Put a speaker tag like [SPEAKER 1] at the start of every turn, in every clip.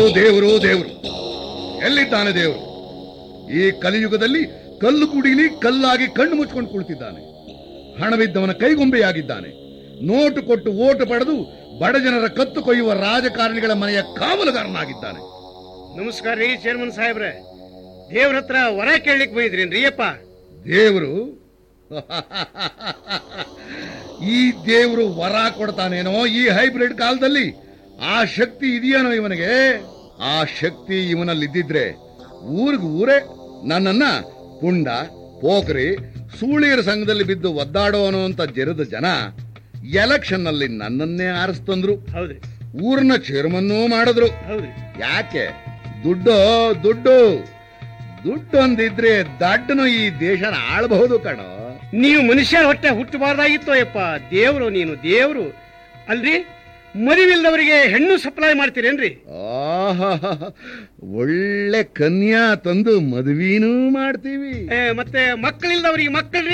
[SPEAKER 1] ದೇವರು ದೇವರು ಎಲ್ಲಿದ್ದಾನೆ ದೇವರು ಈ ಕಲಿಯುಗದಲ್ಲಿ ಕಲ್ಲು ಕುಡಿಲಿ ಕಲ್ಲಾಗಿ ಕಣ್ಣು ಮುಚ್ಕೊಂಡು ಕುಳಿತಿದ್ದಾನೆ ಹಣವಿದ್ದವನ ಕೈಗೊಂಬೆಯಾಗಿದ್ದಾನೆ ನೋಟು ಕೊಟ್ಟು ಓಟು ಪಡೆದು ಬಡಜನರ ಕತ್ತು ಕೊಯ್ಯುವ ರಾಜಕಾರಣಿಗಳ ಮನೆಯ ಕಾವಲುಗಾರನಾಗಿದ್ದಾನೆ
[SPEAKER 2] ನಮಸ್ಕಾರ ರೀ ಚೇರ್ಮನ್ ಸಾಹೇಬ್ರೆ ದೇವ್ರ ಹತ್ರ ವರ ಕೇಳಲಿಕ್ಕೆ ಬಂದಿದ್ರೇನ್ರಿ ಅಪ್ಪ
[SPEAKER 1] ದೇವರು ಈ ದೇವರು ವರ ಕೊಡ್ತಾನೇನೋ ಈ ಹೈಬ್ರಿಡ್ ಕಾಲದಲ್ಲಿ ಆ ಶಕ್ತಿ ಇದೆಯೇನೋ ಇವನಿಗೆ ಆ ಶಕ್ತಿ ಇವನಲ್ಲಿದ್ದಿದ್ರೆ ಊರಿಗೆ ಊರೇ ನನ್ನನ್ನ ಪುಂಡ ಪೋಖರಿ ಸೂಳಿಯರ ಸಂಘದಲ್ಲಿ ಬಿದ್ದು ಒದ್ದಾಡೋನು ಅಂತ ಜರದ ಜನ ಎಲೆಕ್ಷನ್ ನಲ್ಲಿ ನನ್ನನ್ನೇ ಆರಿಸ್ತಂದ್ರು
[SPEAKER 2] ಹೌದ್ರಿ
[SPEAKER 1] ಊರಿನ ಚೇರ್ಮನ್ನೂ ಮಾಡಿದ್ರು
[SPEAKER 2] ಹೌದ್ರಿ
[SPEAKER 1] ಯಾಕೆ ದುಡ್ಡು ದುಡ್ಡು ದುಡ್ಡು ಒಂದಿದ್ರೆ ದಡ್ಡನು ಈ ದೇಶನ ಆಳ್ಬಹುದು ಕಣೋ
[SPEAKER 2] ನೀವು ಮನುಷ್ಯರ ಹೊಟ್ಟೆ ಹುಟ್ಟಬಾರ್ದಾಗಿತ್ತು ಅಯ್ಯಪ್ಪ ದೇವ್ರು ನೀನು ದೇವ್ರು ಅಲ್ರಿ ಮದುವಿಲ್ದವರಿಗೆ ಹೆಣ್ಣು ಸಪ್ಲೈ ಮಾಡ್ತೀರೇನ್ರಿ
[SPEAKER 1] ಆಹಾ ಒಳ್ಳೆ ಕನ್ಯಾ ತಂದು ಮದುವೆನೂ ಮಾಡ್ತೀವಿ
[SPEAKER 2] ಏ, ಮತ್ತೆ ಮಕ್ಕಳಿಲ್ದವ್ರಿಗೆ ಮಕ್ಕಳ್ರಿ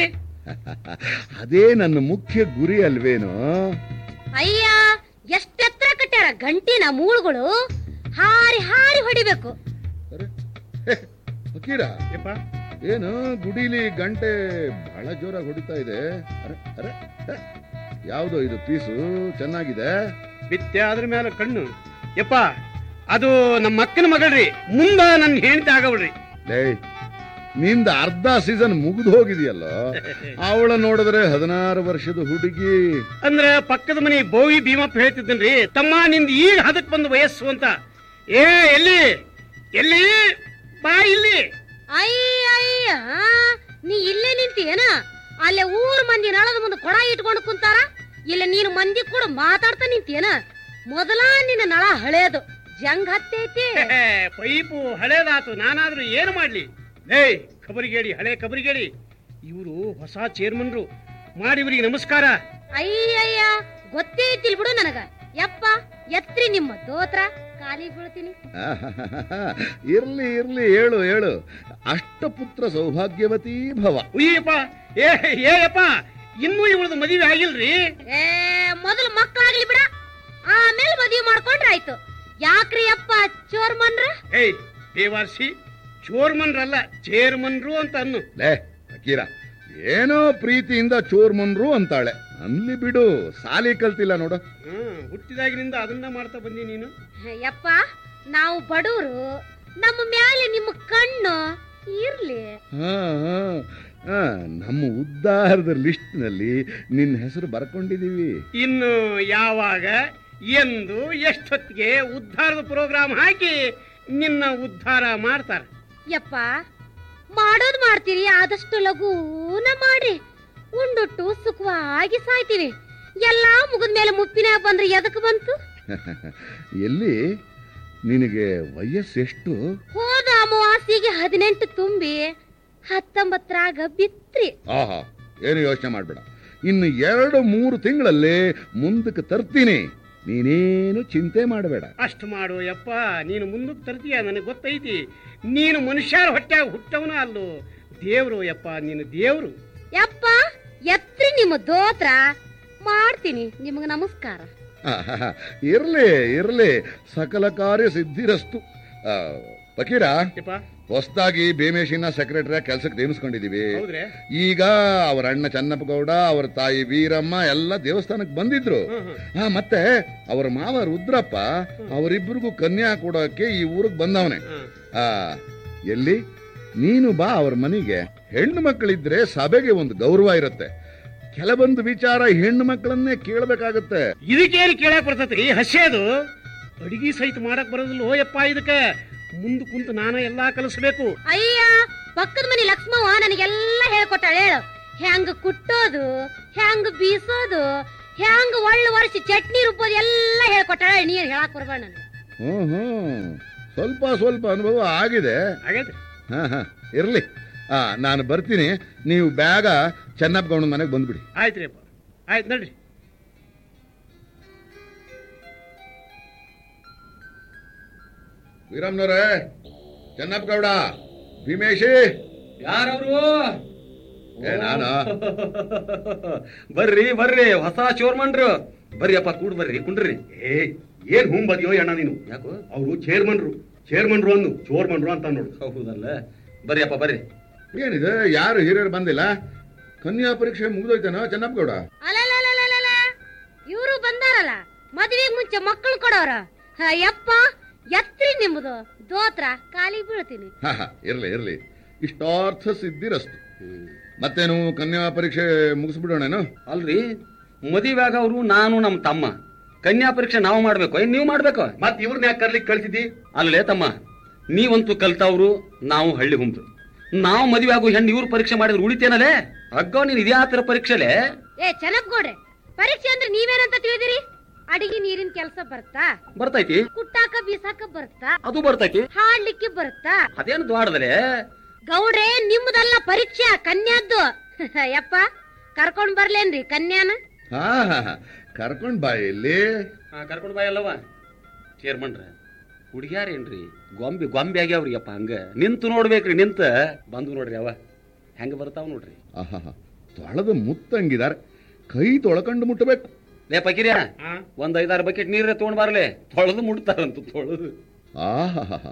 [SPEAKER 1] ಅದೇ ನನ್ನ ಮುಖ್ಯ ಗುರಿ ಅಲ್ವೇನೋ
[SPEAKER 3] ಅಯ್ಯ ಎಷ್ಟೆತ್ರ ಕಟ್ಟ್ಯಾರ ಗಂಟಿನ ಮೂಳುಗಳು ಹಾರಿ ಹಾರಿ ಹೊಡಿಬೇಕು
[SPEAKER 1] ಅರೆ, ಹೇ, ಫಕೀರ
[SPEAKER 2] ಯಪ್ಪ
[SPEAKER 1] ಏನು ಗುಡಿಲಿ ಗಂಟೆ ಬಹಳ ಜೋರಾಗಿ ಹೊಡಿತಾ ಇದೆ ಅರೆ ಅರೆ ಹೇ, ಯಾವ್ದೋ ಇದು ಪೀಸು ಚೆನ್ನಾಗಿದೆ
[SPEAKER 2] ಬಿತ್ತೆ ಅದ್ರ ಮೇಲೆ ಕಣ್ಣು ಯಪ್ಪ ಅದು ನಮ್ಮ ಅಕ್ಕನ ಮಗಳ್ರಿ ಮುಂದ ನನ್ ಹೆಂಡತಿ ಆಗವಳ್ರಿ
[SPEAKER 1] ಲೇ ನಿಂದ ಅರ್ಧ ಸೀಸನ್ ಮುಗಿದು ಹೋಗಿದೆಯಲ್ಲ ಅವಳ ನೋಡಿದ್ರೆ ಹದಿನಾರು ವರ್ಷದ ಹುಡುಗಿ
[SPEAKER 2] ಅಂದ್ರ ಪಕ್ಕದ ಮನಿ ಬೋವಿ ಭೀಮಪ್ಪ ಹೇಳ್ತಿದ್ದನ್ರಿ ತಮ್ಮ ನಿಂದ ಈಗ ಹದಕ್ ಬಂದ ವಯಸ್ಸು ಅಂತ ಏ ಎಲ್ಲಿ ಎಲ್ಲಿ ಬಾ ಇಲ್ಲಿ
[SPEAKER 3] ಅಯ್ಯ ಅಯ್ಯ ನೀ ಇಲ್ಲೇ ನಿಂತೀಯನ ಅಲ್ಲೇ ಊರ್ ಮಂದಿ ನಳದ ಮುಂದೆ ಕೊಡ ಇಟ್ಕೊಂಡು ಕುಂತಾರ ಇಲ್ಲ ನೀನು ಮಂದಿ ಕೂಡ ಮಾತಾಡ್ತಾ ನಿಂತೀಯನ ಮೊದಲ ನಿನ್ನ ನಳ ಹಳೇದು ಜಂಗ್ ಹತ್ತೈತಿ
[SPEAKER 2] ಪೈಪು ಹಳೇದಾತು ನಾನಾದ್ರೂ ಏನು ಮಾಡ್ಲಿ ಲೇ ಕಬರಿಗೇಡಿ ಹಳೆ ಕಬರಿಗೇಡಿ ಇವರು ಹೊಸ ಚೇರ್ಮನ್ರು ಮಾಡಿವ್ರಿಗೆ ನಮಸ್ಕಾರ
[SPEAKER 3] ಅಯ್ಯಯ್ಯ ಗೊತ್ತೇ ಇದ್ದಿಲ್ ಬಿಡು ನನಗ ಯಪ್ಪ ಎತ್ರಿ ನಿಮ್ಮ ದೋತ್ರ ಕಾಲಿ ಬೀಳ್ತೀನಿ
[SPEAKER 1] ಇರ್ಲಿ ಇರ್ಲಿ ಹೇಳು ಹೇಳು ಅಷ್ಟಪುತ್ರ ಸೌಭಾಗ್ಯವತಿ ಭವ
[SPEAKER 2] ಉಯ್ಯಪ್ಪ ಏ ಏಯಪ್ಪ ಇನ್ನೂ ಇವಳದು ಮದುವೆ ಆಗಿಲ್ರಿ
[SPEAKER 3] ಏ ಮೊದಲು ಮಕ್ಕಳಾಗ್ಲಿ ಬಿಡ ಆಮೇಲೆ ಮದುವೆ ಮಾಡ್ಕೊಂಡ್ರೆ ಆಯ್ತು ಯಾಕ್ರಿ ಅಪ್ಪ ಚೋರ್ಮನ್ರ
[SPEAKER 2] ಏಯ್ ದೇವಾರ್ಸಿ ಚೋರ್ಮನ್ರಲ್ಲ ಚೇರ್ಮನ್ರು ಅಂತ ಅನ್ನು
[SPEAKER 1] ಲೇ ಫಕೀರ ಏನೋ ಪ್ರೀತಿಯಿಂದ ಚೋರ್ಮನ್ರು ಅಂತಾಳೆ ಅನ್ಲಿ ಬಿಡು ಸಾಲಿ ಕಲ್ತಿಲ್ಲ ನೋಡು
[SPEAKER 2] ಹ್ಮ್ ಹುಟ್ಟಿದಾಗಿನಿಂದ ಅದನ್ನ ಮಾಡ್ತಾ ಬಂದಿ ನೀನು
[SPEAKER 3] ಯಪ್ಪ ನಾವು ಬಡವರು ನಮ್ಮ ಮ್ಯಾಲೆ ನಿಮ್ಮ ಕಣ್ಣು ಇರ್ಲಿ
[SPEAKER 1] ಹಾ, ಹಾ, ಹಾ, ನಮ್ಮ ಉದ್ದಾರದ ಲಿಸ್ಟ್ ನಲ್ಲಿ ನಿನ್ನ ಹೆಸರು ಬರ್ಕೊಂಡಿದೀವಿ
[SPEAKER 2] ಇನ್ನು ಯಾವಾಗ ಎಂದು ಎಷ್ಟೊತ್ತಿಗೆ ಉದ್ಧಾರದ ಪ್ರೋಗ್ರಾಮ್ ಹಾಕಿ ನಿನ್ನ ಉದ್ಧಾರ ಮಾಡ್ತಾರ
[SPEAKER 3] ಯಪ್ಪ ಮಾಡೋದ್ ಮಾಡ್ತೀರಿ ಆದಷ್ಟು ಲಘೂನ ಮಾಡ್ರಿ ಉಂಡುಟ್ಟು ಸುಖವಾಗಿ ಸಾಯ್ತೀವಿ ಎಲ್ಲಾ ಮುಗಿದ ಮೇಲೆ ಮುಪ್ಪಿನ ಬಂದ್ರೆ ಎದಕ್ ಬಂತು
[SPEAKER 1] ಎಲ್ಲಿ ನಿನಗೆ ವಯಸ್ಸೆಷ್ಟು
[SPEAKER 3] ಹೋದ ಅಮಾವಾಸ್ಯೆಗೆ ಹದಿನೆಂಟು ತುಂಬಿ ಹತ್ತೊಂಬತ್ತರಾಗ ಬಿತ್ರಿ
[SPEAKER 1] ಆಹಾ ಏನು ಯೋಚನೆ ಮಾಡ್ಬೇಡ ಇನ್ನು ಎರಡು ಮೂರು ತಿಂಗಳಲ್ಲೇ ಮುಂದಕ್ಕೆ ತರ್ತೀನಿ ನೀನೇನು ಚಿಂತೆ ಮಾಡಬೇಡ
[SPEAKER 2] ಅಷ್ಟು ಮಾಡು ಯಪ್ಪ ನೀನು ಮುಂದಕ್ಕೆ ತರ್ತೀಯ ನನಗೆ ಗೊತ್ತೈತಿ ನೀನು ಮನುಷ್ಯರ ಹೊಟ್ಟ್ಯಾಗ ಹುಟ್ಟವನ ಅಲ್ಲೋ ದೇವ್ರು ಯಪ್ಪ ನೀನು ದೇವ್ರು
[SPEAKER 3] ಯಪ್ಪ ಎತ್ರಿ ನಿಮ್ಮ ದೋತ್ರ ಮಾಡ್ತೀನಿ ನಿಮಗ ನಮಸ್ಕಾರ
[SPEAKER 1] ಆಹಾ, ಇರ್ಲಿ ಇರ್ಲಿ ಸಕಲ ಕಾರ್ಯ ಸಿದ್ಧಿರಸ್ತು ಆ, ಫಕೀರ
[SPEAKER 2] ಯಪ್ಪ
[SPEAKER 1] ಹೊಸದಾಗಿ ಭೀಮೇಶಿನ ಸೆಕ್ರೆಟರಿ ಕೆಲ್ಸಕ್ಕೆ ನೇಮಿಸ್ಕೊಂಡಿದೀವಿ
[SPEAKER 2] ಹೌದ್ರೆ
[SPEAKER 1] ಈಗ ಅವರ ಅಣ್ಣ ಚನ್ನಪ್ಪಗೌಡ ಅವರ ತಾಯಿ ವೀರಮ್ಮ ಎಲ್ಲ ದೇವಸ್ಥಾನಕ್ಕೆ ಬಂದಿದ್ರು
[SPEAKER 2] ಹ್ಮ್ ಹ್ಮ್
[SPEAKER 1] ಹಾ ಮತ್ತೆ ಅವರ ಮಾವ ರುದ್ರಪ್ಪ ಅವರಿಬ್ಬರಿಗೂ ಕನ್ಯಾ ಕೊಡೋಕೆ ಈ ಊರಿಗೆ ಬಂದವನೆ
[SPEAKER 2] ಹ್ಮ್.
[SPEAKER 1] ಆ ಎಲ್ಲಿ ನೀನು ಬಾ ಅವ್ರ ಮನೆಗೆ ಹೆಣ್ಣು ಮಕ್ಕಳಿದ್ರೆ ಸಭೆಗೆ ಒಂದು ಗೌರವ ಇರುತ್ತೆ ಕೆಲವೊಂದು ವಿಚಾರ ಹೆಣ್ಣು ಮಕ್ಕಳನ್ನೇ ಕೇಳಬೇಕಾಗತ್ತೆ
[SPEAKER 2] ಇದಕ್ಕೇನು ಕೇಳಕ್ ಬರ್ತೈತ್ರಿ ಹಸೆದು ಅಡಿಗೆ ಸಹಿತ ಮಾಡಕ್ ಬರೋದಿಲ್ಲ ಹೋಯಪ್ಪ ಇದಕ್ಕೆ ಮುಂದೆ ಕುಂತು ನಾನು ಎಲ್ಲಾ ಕಲಿಸ್ಬೇಕು
[SPEAKER 3] ಅಯ್ಯ ಪಕ್ಕದ ಮನೆ ಲಕ್ಷ್ಮವ್ವ ನನಗೆಲ್ಲ ಹೇಳ್ಕೊಟ್ಟಾಳೆ ಹೇಳು ಹೆಂಗ್ ಕುಟ್ಟೋದು ಹೆಂಗ್ ಬೀಸೋದು ಹೆಂಗ್ ಒಳ್ಳೆ ವರ್ಷ ಚಟ್ನಿ ರುಬ್ಬೋದು ಎಲ್ಲ ಹೇಳ್ಕೊಟ್ಟಾಳೆ ನೀರ್ ಹೇಳಕ್ ಬರ್ಬೇಡ ನನಗೆ
[SPEAKER 1] ಹ್ಮ್ ಹ್ಮ್ ಸ್ವಲ್ಪ ಸ್ವಲ್ಪ ಅನುಭವ ಆಗಿದೆ
[SPEAKER 2] ಹಾಗಾದ್ರೆ
[SPEAKER 1] ಹಾ ಹಾ ಇರ್ಲಿ ಆ ನಾನು ಬರ್ತೀನಿ ನೀವು ಬೇಗ ಚೆನ್ನಪ್ಪ ಗೌಡನ ಮನೆಗೆ ಬಂದ್ಬಿಡಿ
[SPEAKER 2] ಆಯ್ತ್ರಿ ಅಪ್ಪ ಆಯ್ತು ನಡ್ರಿ
[SPEAKER 1] ವೀರಮ್ಮನವ್ರೆ ಚೆನ್ನಪ್ಪ ಗೌಡ ಭೀಮೇಶಿ
[SPEAKER 4] ಯಾರವ್ರು
[SPEAKER 1] ಏ ನಾನು
[SPEAKER 4] ಬರ್ರಿ ಬರ್ರಿ ಹೊಸ ಚೋರ್ಮನ್ರು ಬರ್ರಿ ಅಪ್ಪ ಕೂಡ್ ಬರ್ರಿ ಕುಂಡ್ರಿ
[SPEAKER 1] ಏ
[SPEAKER 4] ಏನ್ ಹುಂ ಬದಿಯೋ ಅಣ್ಣ ನೀನು
[SPEAKER 5] ಯಾಕೋ
[SPEAKER 4] ಅವರು ಚೇರ್ಮನ್ರು ಚೇರ್ಮನ್ರು ಅನ್ನು ಚೋರ್ಮನ್ರು ಅಂತ ನೋಡು
[SPEAKER 5] ಹೌದಲ್ಲ ಬರ್ರಿ ಅಪ್ಪ ಬರ್ರಿ
[SPEAKER 1] ಏನಿದೆ ಯಾರು ಹಿರಿಯರು ಬಂದಿಲ್ಲ ಕನ್ಯಾ ಪರೀಕ್ಷೆ ಮುಗಿದೋಯ್ತೇನೋ ಚೆನ್ನಪ್ಪಗೌಡ
[SPEAKER 3] ಅಲಲಲಲಲಲ ಇವರು ಬಂದಾರಲ್ಲ ಮದ್ವೆಗ್ ಮುಂಚೆ ಮಕ್ಕಳು ಕೊಡೋರ ಹ, ಯಪ್ಪ ಎತ್ರಿ ನಿಮ್ಮದು ದೋತ್ರ ಕಾಲಿಗೆ ಬೀಳ್ತೀನಿ
[SPEAKER 1] ಹಾ ಹಾ ಇರ್ಲಿ ಇರ್ಲಿ ಇಷ್ಟಾರ್ಥ ಸಿದ್ಧಿರಸ್ತು ಮತ್ತೇನು ಕನ್ಯಾ ಪರೀಕ್ಷೆ ಮುಗಿಸ್ಬಿಡೋಣೇನು
[SPEAKER 5] ಅಲ್ರಿ ಮದುವೆಯಾಗ ಅವರು ನಾನು ನಮ್ಮ ತಮ್ಮ ಕನ್ಯಾ ಪರೀಕ್ಷೆ ನಾವು ಮಾಡ್ಬೇಕು ಏನ್ ನೀವು ಮಾಡ್ಬೇಕು
[SPEAKER 4] ಮತ್ ಇವ್ರನ್ನ ಯಾಕೆ ಕರ್ಲಿಕ್ಕೆ ಕಳ್ಸಿದ್ದಿ
[SPEAKER 5] ಅಲ್ಲೇ ತಮ್ಮ ನೀವಂತೂ ಕಲ್ತವ್ರು ನಾವು ಹಳ್ಳಿ ಹುಂಬ್ರು ನಾವು ಮದುವೆ ಆಗೋ ಹೆಣ್ಣು ಇವ್ರು ಪರೀಕ್ಷೆ ಮಾಡಿದ್ರೆ ಉಳಿತೇನಲ್ಲೇ ಅಗ್ಗೋ ನೀನ್ ಇದೇ ಆತರ ಪರೀಕ್ಷೆಲೆ
[SPEAKER 3] ಏ ಚೆನ್ನಪ್ಗೋಡ್ರೆ ಪರೀಕ್ಷೆ ಅಂದ್ರೆ ನೀವೇನಂತ ತಿಳಿದಿರಿ ಅಡಿಗೆ ನೀರಿನ ಕೆಲಸ ಬರುತ್ತಾ
[SPEAKER 5] ಬರ್ತೈತಿ
[SPEAKER 3] ಕುಟ್ಟಾಕ ಬೀಸಾಕ ಬರುತ್ತಾ
[SPEAKER 5] ಅದು ಬರ್ತೈತಿ
[SPEAKER 3] ಹಾಡ್ಲಿಕ್ಕೆ ಬರುತ್ತಾ
[SPEAKER 5] ಅದೇನು ದ್ವಾಡದಲೆ
[SPEAKER 3] ಗೌಡ್ರೆ ನಿಮ್ದಲ್ಲ ಪರೀಕ್ಷೆ ಕನ್ಯಾದ್ದು ಯಪ್ಪ ಕರ್ಕೊಂಡ್ ಬರ್ಲೇನ್ರಿ ಕನ್ಯಾನ
[SPEAKER 1] ಹಾ ಹಾ ಹಾ ಕರ್ಕೊಂಡ್ ಬಾ ಇಲ್ಲಿ
[SPEAKER 5] ಕರ್ಕೊಂಡು ಬಾಯ್ ಅಲ್ಲವ ಚೇರ್ಮನ್ರ ಹುಡುಗ್ಯಾರೇನ್ರಿ ಗೊಂಬೆ ಗೊಂಬೆ ಆಗ್ಯಾವ್ರಿ ಅಪ್ಪ ಹಂಗ ನಿಂತು ನೋಡ್ಬೇಕ್ರಿ ನಿಂತ ಬಂದು ನೋಡ್ರಿ ಅವ ಹೆಂಗ ಬರ್ತಾವ ನೋಡ್ರಿ
[SPEAKER 1] ಆಹಾ ತೊಳೆದು ಮುತ್ತಂಗಿದಾರೆ ಕೈ ತೊಳ್ಕೊಂಡು ಮುಟ್ಟಬೇಕು
[SPEAKER 5] ಲೇ ಪಕಿರ್ಯ ಒಂದ್ ಐದಾರು ಬಕೆಟ್ ನೀರೇ ತಗೊಂಡ್ ಬಾರ್ಲೆ ತೊಳೆದು ಮುಟ್ತಾರಂತ ತೊಳೆದು
[SPEAKER 1] ಆಹಾ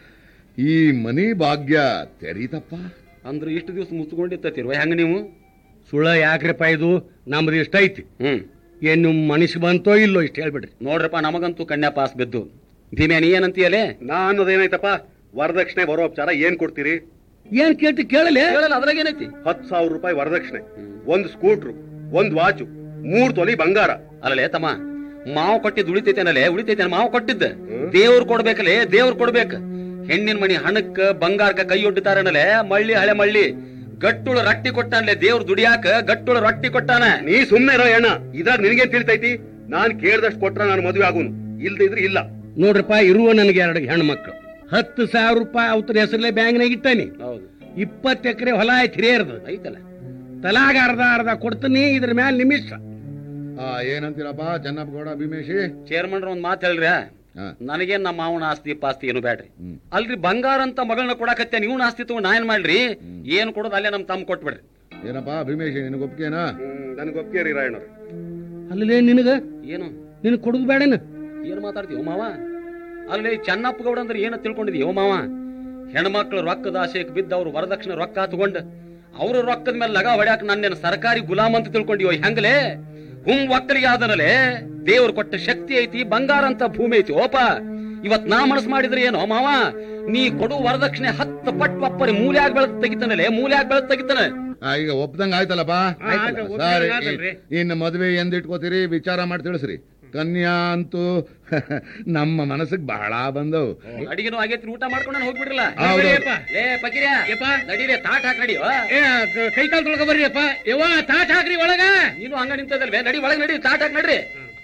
[SPEAKER 1] ಈ ಮನಿ ಭಾಗ್ಯ ತೆರೀತಪ್ಪ
[SPEAKER 5] ಅಂದ್ರೆ ಇಷ್ಟು ದಿವಸ ಮುಚ್ಕೊಂಡಿತ್ತತಿರ್ವ ಹೆಂಗ ನೀವು
[SPEAKER 2] ಸುಳ್ಳ ಯಾಕ್ರಪ್ಪ ಇದು ನಮ್ದು ಇಷ್ಟ ಐತಿ
[SPEAKER 5] ಹ್ಮ್
[SPEAKER 2] ಏನು ಮನಸ್ಸು ಬಂತೋ ಇಲ್ಲೋ ಇಷ್ಟ ಹೇಳ್ಬಿಡ್ರಿ
[SPEAKER 5] ನೋಡ್ರಪ್ಪ ನಮಗಂತೂ ಕನ್ಯಾ ಪಾಸ್ ಬಿದ್ದು ಭೀಮ್ಯಾ ನೀ ಏನಂತೀಯಲೇ
[SPEAKER 4] ನಾನು ಅದೇನಾಯ್ತಪ್ಪ ವರದಕ್ಷಿಣೆ ಬರೋ ಉಪಚಾರ ಏನ್ ಕೊಡ್ತೀರಿ
[SPEAKER 2] ಏನ್ ಕೇಳ್ತಿ ಕೇಳಲೆ
[SPEAKER 5] ಹೇಳಲ್ಲ ಅದ್ರಾಗ ಏನೈತಿ
[SPEAKER 4] ಹತ್ತು ಸಾವಿರ ರೂಪಾಯಿ ವರದಕ್ಷಿಣೆ ಒಂದ್ ಸ್ಕೂಟ್ರು ಒಂದ್ ವಾಚು ಮೂರ್ ತೊಲಿ ಬಂಗಾರ
[SPEAKER 5] ಅಲ್ಲಲೇ ತಮ್ಮ ಮಾವು ಕೊಟ್ಟಿದ್ದು ಉಳಿತೈತೇನಲ್ಲೇ ಉಳಿತೈತೆ ಮಾವು ಕೊಟ್ಟಿದ್ದ ದೇವ್ರು ಕೊಡ್ಬೇಕಲ್ಲೇ ದೇವ್ರು ಕೊಡ್ಬೇಕು ಹೆಣ್ಣಿನ ಮಣಿ ಹಣಕ್ಕ ಬಂಗಾರಕ್ಕ ಕೈ ಒಡ್ಡುತ್ತಾರನಲ್ಲೇ ಮಳ್ಳಿ ಹಳೆ ಮಳ್ಳಿ ಗಟ್ಟುಳ ರೊಟ್ಟಿ ಕೊಟ್ಟಾನ್ಲೆ ದೇವ್ರು ದುಡಿಯಾಕ ಗಟ್ಟುಳ ರೊಟ್ಟಿ ಕೊಟ್ಟಾನ
[SPEAKER 4] ನೀ ಸುಮ್ನೆ ಇರೋ ಅಣ್ಣ ಇದ್ರಾಗ ನಿನಗೇನ್ ತಿಳಿತೈತಿ ನಾನ್ ಕೇಳ್ದಷ್ಟು ಕೊಟ್ರ ನಾನು ಮದುವೆ ಆಗುನು ಇಲ್ದಿದ್ರೆ ಇಲ್ಲ
[SPEAKER 2] ನೋಡ್ರಪ್ಪ ಇರುವ ನನಗೆ ಎರಡು ಹೆಣ್ಣು ಮಕ್ಕಳು ಹತ್ತು ಸಾವಿರ ರೂಪಾಯಿ ಅವತರ ಹೆಸರಲ್ಲೇ ಬ್ಯಾಂಕ್ನಾಗ ಇಟ್ಟಾನಿ
[SPEAKER 5] ಹೌದು
[SPEAKER 2] ಇಪ್ಪತ್ತು ಎಕರೆ ಹೊಲ ಐತಿ ಹಿರಿಯರ್ದು
[SPEAKER 5] ಐತಲ್ಲ
[SPEAKER 2] ತಲಾಗ ಅರ್ಧ ಅರ್ಧ ಕೊಡ್ತೀನಿ ಇದ್ರ ಮ್ಯಾಲ ನಿಮಿಷ
[SPEAKER 1] ಆ ಏನಂತೀರಪ್ಪ ಚೆನ್ನಪ್ಪಗೌಡ ಭೀಮೇಶಿ
[SPEAKER 5] ಚೇರ್ಮನ್ರ ಒಂದ್ ಮಾತು ಹೇಳ್ರಿ
[SPEAKER 1] ಹಾ
[SPEAKER 5] ನನಗೇನ್ ನಮ್ಮ ಮಾವನ ಆಸ್ತಿ ಪಾಸ್ತಿ ಏನು ಬ್ಯಾಡ್ರಿ
[SPEAKER 1] ಹ್ಮ್.
[SPEAKER 5] ಅಲ್ರಿ ಬಂಗಾರ ಅಂತ ಮಗಳನ್ನ ಕೊಡಕತ್ತೆ ನೀವು ಆಸ್ತಿ ತಗೊಂಡ್ ನಾ ಏನ್ ಮಾಡ್ರಿ ಏನ್ ಕೊಡೋದು ಅಲ್ಲೇ ನಮ್ ತಮ್ಮ ಕೊಟ್ಬಿಡ್ರಿ
[SPEAKER 1] ಏನಪ್ಪ ಭೀಮೇಶಿ ನಿನಗೆ ಒಪ್ಪಿಗೆನಾ
[SPEAKER 4] ನನ್ಗೆ ಒಪ್ಪಿಗೆ ರೀ ರಾಯಣ್ಣವ್ರೆ
[SPEAKER 2] ಅಲ್ಲೇ ನಿನಗ
[SPEAKER 5] ಏನು
[SPEAKER 2] ನಿನ್ ಕೊಡುದು ಬೇಡನ
[SPEAKER 5] ಏನ್ ಮಾತಾಡ್ತೀವ ಮಾವ ಅಲ್ಲಿ ಚೆನ್ನಪ್ಪ ಗೌಡ ಅಂದ್ರೆ ಏನ ತಿಳ್ಕೊಂಡಿದೀವ ಮಾವ ಹೆಣ್ಮಕ್ಳು ರೊಕ್ಕದ ಆಶೆಗೆ ಬಿದ್ದ ಅವ್ರು ವರದಕ್ಷಿಣೆ ರೊಕ್ಕ ತಗೊಂಡ್ ಅವ್ರ ರೊಕ್ಕದ ಮೇಲೆ ಲಗ ಹೊಡ್ಯಾಕ ನನ್ನೇನು ಸರ್ಕಾರಿ ಗುಲಾಮ್ ಅಂತ ತಿಳ್ಕೊಂಡಿವ ಹೆಂಗಲೇ ಹುಂ ಒಕ್ಕಲಿಗೆ ಆದನಲೆ ದೇವ್ರು ಕೊಟ್ಟ ಶಕ್ತಿ ಐತಿ ಬಂಗಾರ ಅಂತ ಭೂಮಿ ಐತಿ ಓಪ ಇವತ್ ನಾ ಮನಸ್ ಮಾಡಿದ್ರೆ ಏನು ಮಾವ ನೀ ಕೊಡು ವರದಕ್ಷಿಣೆ ಹತ್ತು ಪಟ್ ಪಪ್ಪರಿ ಮೂಲ್ಯಾಗ ಬೆಳತ್ ತೆಗಿತಾನಲೆ ಮೂಲ್ಯಾಗ ಬೆಳತ್ ತೆಗಿತಾನ
[SPEAKER 1] ಆ, ಈಗ ಒಪ್ದಂಗ ಆಯ್ತಲ್ಲಪ್ಪ
[SPEAKER 2] ಆಯ್ತು, ಒಪ್ದಂಗ್
[SPEAKER 1] ಸರಿ
[SPEAKER 2] ಆತಲ್ರಿ.
[SPEAKER 1] ಇನ್ನು ಮದ್ವೆ ಎಂದ್ ಇಟ್ಕೋತೀರಿ ವಿಚಾರ ಮಾಡಿ ತಿಳಿಸ್ರಿ ಕನ್ಯಾ ಅಂತೂ ನಮ್ಮ ಮನಸ್ಸಿಗೆ ಬಹಳ ಬಂದವು
[SPEAKER 5] ಅಡಿಗೆನೂ ಆಗೈತಿ ಊಟ ಮಾಡ್ಕೊಂಡು ಹೋಗ್ಬಿಡ್ರಲ್ಲ
[SPEAKER 1] ಹೌದು.
[SPEAKER 5] ಲೇ ಪಕಿರ್ಯ ನಡೀರಿ ತಾಟ್ ಹಾಕ್ ನಡಿ
[SPEAKER 2] ಏ ಕೈ ಕಾಲ್ ತೊಳ್ಕೊ ಬರ್ರಿ ಅಪ್ಪ ಯವ್ವ ತಾಟ್ ಹಾಕ್ರಿ ಒಳಗ
[SPEAKER 5] ನೀನು ಹಂಗ ನಿಂತದಲ್ವೇ ನಡಿ ಒಳಗೆ ನಡಿ ತಾಟ್ ಹಾಕ್ ನಡ್ರಿ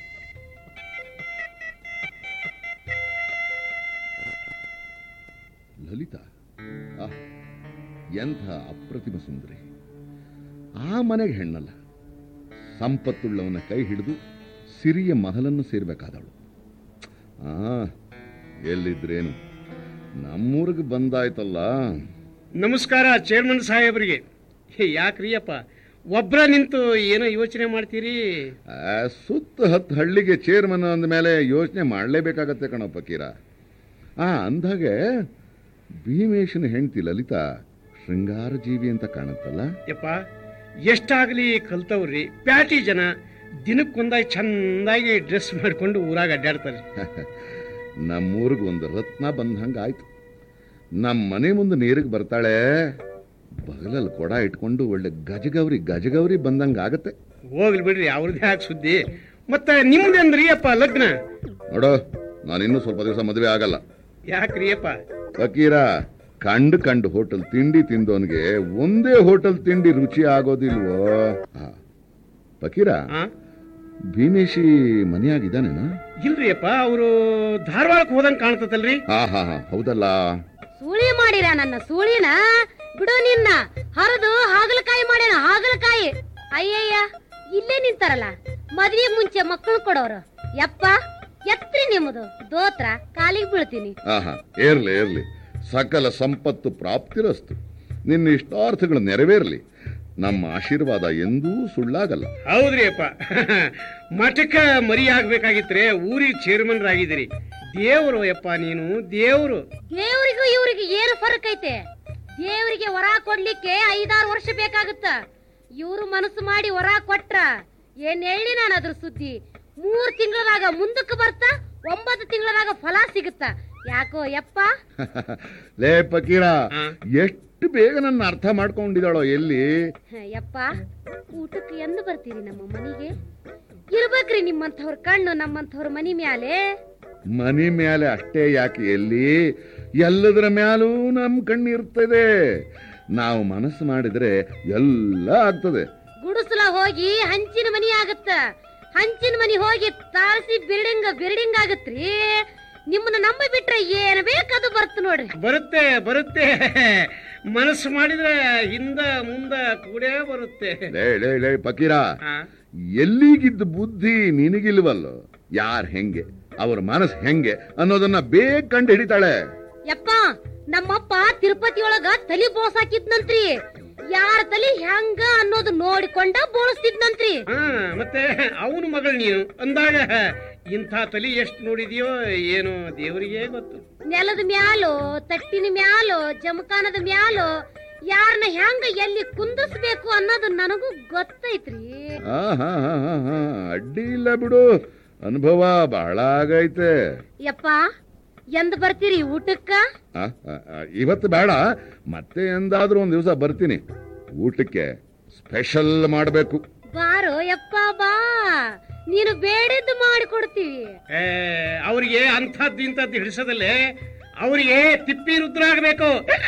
[SPEAKER 1] ಲಲಿತಾ ಆಹ್, ಎಂಥ ಅಪ್ರತಿಮ ಸುಂದರಿ ಆ ಮನೆಗೆ ಹೆಣ್ಣಲ್ಲ ಸಂಪತ್ತುಳ್ಳವನ ಕೈ ಹಿಡಿದು ಸಿರಿಯ ಮಹಲನ್ನು ಸೇರ್ಬೇಕಾದವಳು ಆ ಎಲ್ಲಿದ್ರೇನು ನಮ್ಮೂರಿಗೆ ಬಂದಾಯ್ತಲ್ಲ
[SPEAKER 2] ನಮಸ್ಕಾರ ಚೇರ್ಮನ್ ಸಾಹೇಬ್ರಿಗೆ ಹೇ, ಯಾಕ್ರಿ ಅಪ್ಪ ಒಬ್ರ ನಿಂತು ಏನೋ ಯೋಚನೆ ಮಾಡ್ತೀರಿ
[SPEAKER 1] ಆ, ಸುತ್ತ ಹತ್ತು ಹಳ್ಳಿಗೆ ಚೇರ್ಮನ್ ಅಂದ ಮೇಲೆ ಯೋಚನೆ ಮಾಡಲೇಬೇಕಾಗತ್ತೆ ಕಣ ಫಕೀರ ಆ ಅಂದಾಗೆ ಭೀಮೇಶನ ಹೆಂಡತಿ ಲಲಿತಾ ಶೃಂಗಾರ ಜೀವಿ ಅಂತ ಕಾಣುತ್ತಲ್ಲ
[SPEAKER 2] ಯಪ್ಪ ಎಷ್ಟಾಗ್ಲಿ ಕಲ್ತವ್ರಿ ಪ್ಯಾಟಿ ಜನ ದಿನಕ್ಕೊಂದಾಗಿ ಚಂದಾಗಿ ಡ್ರೆಸ್ ಮಾಡ್ಕೊಂಡು ಊರಾಗ ಅಡ್ಡಾಡ್ತಾರೆ
[SPEAKER 1] ನಮ್ಮೂರಿಗೆ ಒಂದು ರತ್ನ ಬಂದಂಗ ಆಯ್ತು ನಮ್ಮ ಮನೆ ಮುಂದೆ ನೀರಿಗೆ ಬರ್ತಾಳೆ ಬಗಲಲ್ಲಿ ಕೊಡ ಇಟ್ಕೊಂಡು ಒಳ್ಳೆ ಗಜಗೌರಿ ಗಜಗೌರಿ ಬಂದಂಗ ಆಗತ್ತೆ
[SPEAKER 2] ಹೋಗ್ಲಿ ಬಿಡ್ರಿ ಅವ್ರದ್ದು ಯಾಕೆ ಸುದ್ದಿ ಮತ್ತೆ ನಿಮ್ದೇನ್ರಿ ಅಪ್ಪ ಲಗ್ನ
[SPEAKER 1] ನೋಡೋ ನಾನಿನ್ನೂ ಸ್ವಲ್ಪ ದಿವಸ ಮದುವೆ ಆಗಲ್ಲ
[SPEAKER 2] ಯಾಕ್ರಿ ಅಪ್ಪ
[SPEAKER 1] ಫಕೀರ ಕಂಡು ಕಂಡು ಹೋಟೆಲ್ ತಿಂಡಿ ತಿಂದವನ್ಗೆ ಒಂದೇ ಹೋಟೆಲ್ ತಿಂಡಿ ರುಚಿ ಆಗೋದಿಲ್ವೋ ಆ, ಫಕೀರ
[SPEAKER 2] ಆ?
[SPEAKER 1] ಭೀಮೇಶಿ ಮನೆಯಾಗಿದ್ದಾನೇನ
[SPEAKER 2] ಇಲ್ರಿ ಅಪ್ಪ ಅವರು ಧಾರವಾಡಕ್ಕೆ ಹೋದಂಗ್ ಕಾಣ್ತತಲ್ರಿ
[SPEAKER 1] ಹಾ ಹಾ ಹಾ ಹೌದಲ್ಲ
[SPEAKER 3] ಸೂಳಿ ಮಾಡಿರ ನನ್ನ ಸೂಳಿನ ಬಿಡು ನಿನ್ನ ಹರಿದು ಹಾಗಲಕಾಯಿ ಮಾಡ್ಯಾನ ಹಾಗಲಕಾಯಿ ಅಯ್ಯಯ್ಯ ಇಲ್ಲೇ ನಿಂತಾರಲ್ಲ ಮದ್ವೆ ಮುಂಚೆ ಮಕ್ಕಳು ಕೊಡೋರು ಯಪ್ಪ ಎತ್ರಿ ನಿಮ್ಮದು ದೋತ್ರ ಕಾಲಿಗೆ ಬೀಳ್ತೀನಿ
[SPEAKER 1] ಆಹಾ ಏರ್ಲಿ ಏರ್ಲಿ ಸಕಲ ಸಂಪತ್ತು ಪ್ರಾಪ್ತಿರಸ್ತು ನಿನ್ನ ಇಷ್ಟಾರ್ಥಗಳು ನೆರವೇರಲಿ ನಮ್ಮ ಆಶೀರ್ವಾದ ಎಂದೂ ಸುಳ್ಳಾಗಲ್ಲ
[SPEAKER 2] ಹೌದ್ರಿ ಅಪ್ಪ ಮಠಕ್ಕ ಮರಿ ಆಗ್ಬೇಕಾಗಿತ್ರೆ ಊರಿಗೆ ಚೇರ್ಮನ್ರಾಗಿದ್ದೀರಿ ದೇವ್ರು ಯಪ್ಪ ನೀನು ದೇವ್ರು
[SPEAKER 3] ದೇವ್ರಿಗೂ ಇವ್ರಿಗೆ ಏನು ಫರಕ್ ಐತೆ ದೇವರಿಗೆ ವರ ಕೊಡ್ಲಿಕ್ಕೆ ಐದಾರು ವರ್ಷ ಬೇಕಾಗುತ್ತ ಇವ್ರು ಮನಸ್ಸು ಮಾಡಿ ವರ ಕೊಟ್ರ ಏನ್ ಹೇಳಿ ನಾನು ಅದ್ರ ಸುದ್ದಿ ಮೂರ್ ತಿಂಗಳದಾಗ ಮುಂದಕ್ಕೆ ಬರ್ತಾ ಒಂಬತ್ತು ತಿಂಗಳದಾಗ ಫಲ ಸಿಗುತ್ತ ಯಾಕೋ ಯಪ್ಪ
[SPEAKER 1] ಲೇ ಫಕೀರ
[SPEAKER 2] ಹಾ.
[SPEAKER 1] ಎಷ್ಟು ಬೇಗ ನನ್ನ ಅರ್ಥ ಮಾಡ್ಕೊಂಡಿದ್ದಾಳೋ ಎಲ್ಲಿ
[SPEAKER 3] ಯಪ್ಪ ಊಟಕ್ಕೆ ಎಂದು ಬರ್ತೀರಿ ನಮ್ಮ ಮನೆಗೆ ಇರ್ಬೇಕ್ರಿ ನಿಮ್ಮಂಥವ್ರ ಕಣ್ಣು ನಮ್ಮಂಥವ್ರ ಮನಿ ಮ್ಯಾಲೆ
[SPEAKER 1] ಮನಿ ಮೇಲೆ ಅಷ್ಟೇ ಯಾಕೆ ಎಲ್ಲಿ ಎಲ್ಲದರ ಮ್ಯಾಲೂ ನಮ್ ಕಣ್ಣಿರ್ತದೆ ನಾವು ಮನಸ್ಸು ಮಾಡಿದ್ರೆ ಎಲ್ಲ ಆಗ್ತದೆ
[SPEAKER 3] ಗುಡಿಸಲ ಹೋಗಿ ಹಂಚಿನ ಮನಿ ಆಗತ್ತ ಹಂಚಿನ ಮನಿ ಹೋಗಿ ತಾರಸಿ ಬಿಲ್ಡಿಂಗ್ ಬಿಲ್ಡಿಂಗ್ ಆಗತ್ರಿ ನಿಮ್ಮನ್ನ ನಂಬಿ ಬಿಟ್ರೆ ಏನ್ ಬೇಕದು ಬರ್ತ ನೋಡ್ರಿ
[SPEAKER 2] ಬರುತ್ತೆ ಬರುತ್ತೆ ಮನಸ್ಸು ಮಾಡಿದ್ರೆ ಹಿಂದ ಮುಂದ ಕೂಡೇ ಬರುತ್ತೆ
[SPEAKER 1] ಲೇ ಲೇ ಲೇ ಫಕೀರ
[SPEAKER 2] ಆ,
[SPEAKER 1] ಎಲ್ಲಿಗಿದ್ದ ಬುದ್ಧಿ ನಿನಗಿಲ್ವಲ್ಲೋ ಯಾರ್ ಹೆಂಗೆ ಅವ್ರ ಮನಸ್ಸು ಹೆಂಗೆ ಅನ್ನೋದನ್ನ ಬೇಗ ಕಂಡು ಹಿಡಿತಾಳೆ
[SPEAKER 3] ಯಪ್ಪ ನಮ್ಮಪ್ಪ ತಿರುಪತಿ ಒಳಗ ತಲಿ ಬೋಸಾಕಿದ್ನಂತ್ರಿ ಯಾರ ತಲಿ ಹೆಂಗ ಅನ್ನೋದು ನೋಡಿಕೊಂಡ ಬೋಳಿಸ್ತಿದ್ನಂತ್ರಿ
[SPEAKER 2] ಆ, ಮತ್ತೆ ಅವನ ಮಗಳು ನೀನು ಅಂದಾಗ ಇಂಥ ತಲಿ ಎಷ್ಟು ನೋಡಿದ್ಯೋ ಏನೋ ದೇವರಿಗೆ ಗೊತ್ತು
[SPEAKER 3] ನೆಲದ ಮ್ಯಾಲೋ ತಟ್ಟಿನ ಮ್ಯಾಲೋ ಜಮಖಾನದ ಮ್ಯಾಲೋ ಯಾರನ್ನ ಹೆಂಗ ಎಲ್ಲಿ ಕುಂದಿಸ್ಬೇಕು ಅನ್ನೋದು ನನಗೂ ಗೊತ್ತೈತ್ರಿ
[SPEAKER 1] ಆ ಹಾ ಹಾ ಹಾ ಹಾ ಅಡ್ಡಿ ಇಲ್ಲ ಬಿಡು ಅನುಭವ ಬಹಳ ಆಗೈತೆ
[SPEAKER 3] ಯಪ್ಪ ಎಂದ್ ಬರ್ತೀರಿ ಊಟಕ್ಕ
[SPEAKER 1] ಆ, ಆ, ಆ, ಇವತ್ತು ಬೇಡ ಮತ್ತೆ ಎಂದಾದ್ರೂ ಒಂದ್ ದಿವಸ ಬರ್ತೀನಿ ಊಟಕ್ಕೆ ಸ್ಪೆಷಲ್ ಮಾಡಬೇಕು
[SPEAKER 3] ಬಾರೋ ಯಪ್ಪ ಬಾ ನೀನು ಬೇಡಿದ್ದು ಮಾಡಿಕೊಡ್ತೀವಿ
[SPEAKER 2] ಏ, ಅವ್ರಿಗೆ ಅಂಥದ್ದು ಇಂಥದ್ದು ಹಿಡಿಸೋದಲ್ಲೇ ಅವರಿಗೆ ತಿಪ್ಪಿ ರುದ್ರ ಆಗ್ಬೇಕು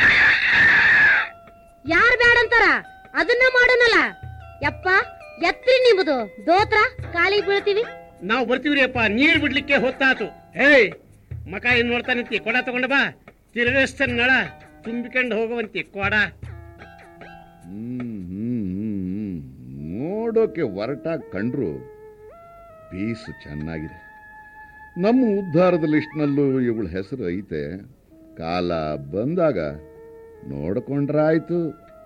[SPEAKER 3] ಯಾರ್ ಬೇಡಂತಾರ ಅದನ್ನ ಮಾಡೋಣಲ್ಲ ಯಪ್ಪ ಎತ್ರಿ ನಿಮ್ಮದು ದೋತ್ರ ಕಾಲಿಗೆ ಬೀಳ್ತೀವಿ
[SPEAKER 2] ನಾವು ಬರ್ತೀವ್ರಿ ಅಪ್ಪ ನೀರ್ ಬಿಡ್ಲಿಕ್ಕೆ ಹೊತ್ತಾತು ಹೇಯ್ ಮಕ ಏನ್ ನೋಡ್ತಾನಂತಿ ಕೊಡ ತಗೊಂಡ ಬಾ ತಿರುಗಿಸ್ತಾನ ನಳ ತುಂಬಿಕೊಂಡು ಹೋಗುವಂತಿ ಕೊಡ
[SPEAKER 1] ಹ್ಮ್ ಹ್ಮ್ ಹ್ಮ್ ಹ್ಮ್. ನೋಡೋಕೆ ಒರಟಾಗಿ ಕಂಡ್ರು ಪೀಸ್ ಚೆನ್ನಾಗಿದೆ ನಮ್ಮ ಉದ್ಧಾರದ ಲಿಸ್ಟ್ನಲ್ಲೂ ಇವಳ ಹೆಸರು ಐತೆ ಕಾಲ ಬಂದಾಗ ನೋಡ್ಕೊಂಡ್ರಾಯ್ತು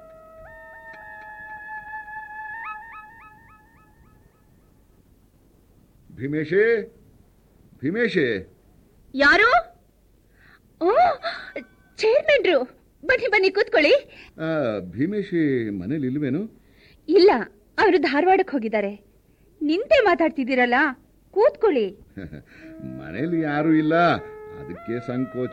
[SPEAKER 1] ಭೀಮೇಶೇ ಭೀಮೇಶೇ
[SPEAKER 6] ಯಾರು ಓ ಚೇರ್ಮನ್ರು ಬನ್ನಿ ಬನ್ನಿ ಕೂತ್ಕೊಳ್ಳಿ
[SPEAKER 1] ಆ, ಭೀಮೇಶಿ ಮನೇಲಿ ಇಲ್ವೇನು
[SPEAKER 6] ಇಲ್ಲ ಅವರು ಧಾರವಾಡಕ್ಕೆ ಹೋಗಿದ್ದಾರೆ ನಿಂತೆ ಮಾತಾಡ್ತಿದ್ದೀರಲ್ಲ ಕೂತ್ಕೊಳ್ಳಿ
[SPEAKER 1] ಮನೇಲಿ ಯಾರೂ ಇಲ್ಲ ಅದಕ್ಕೆ ಸಂಕೋಚ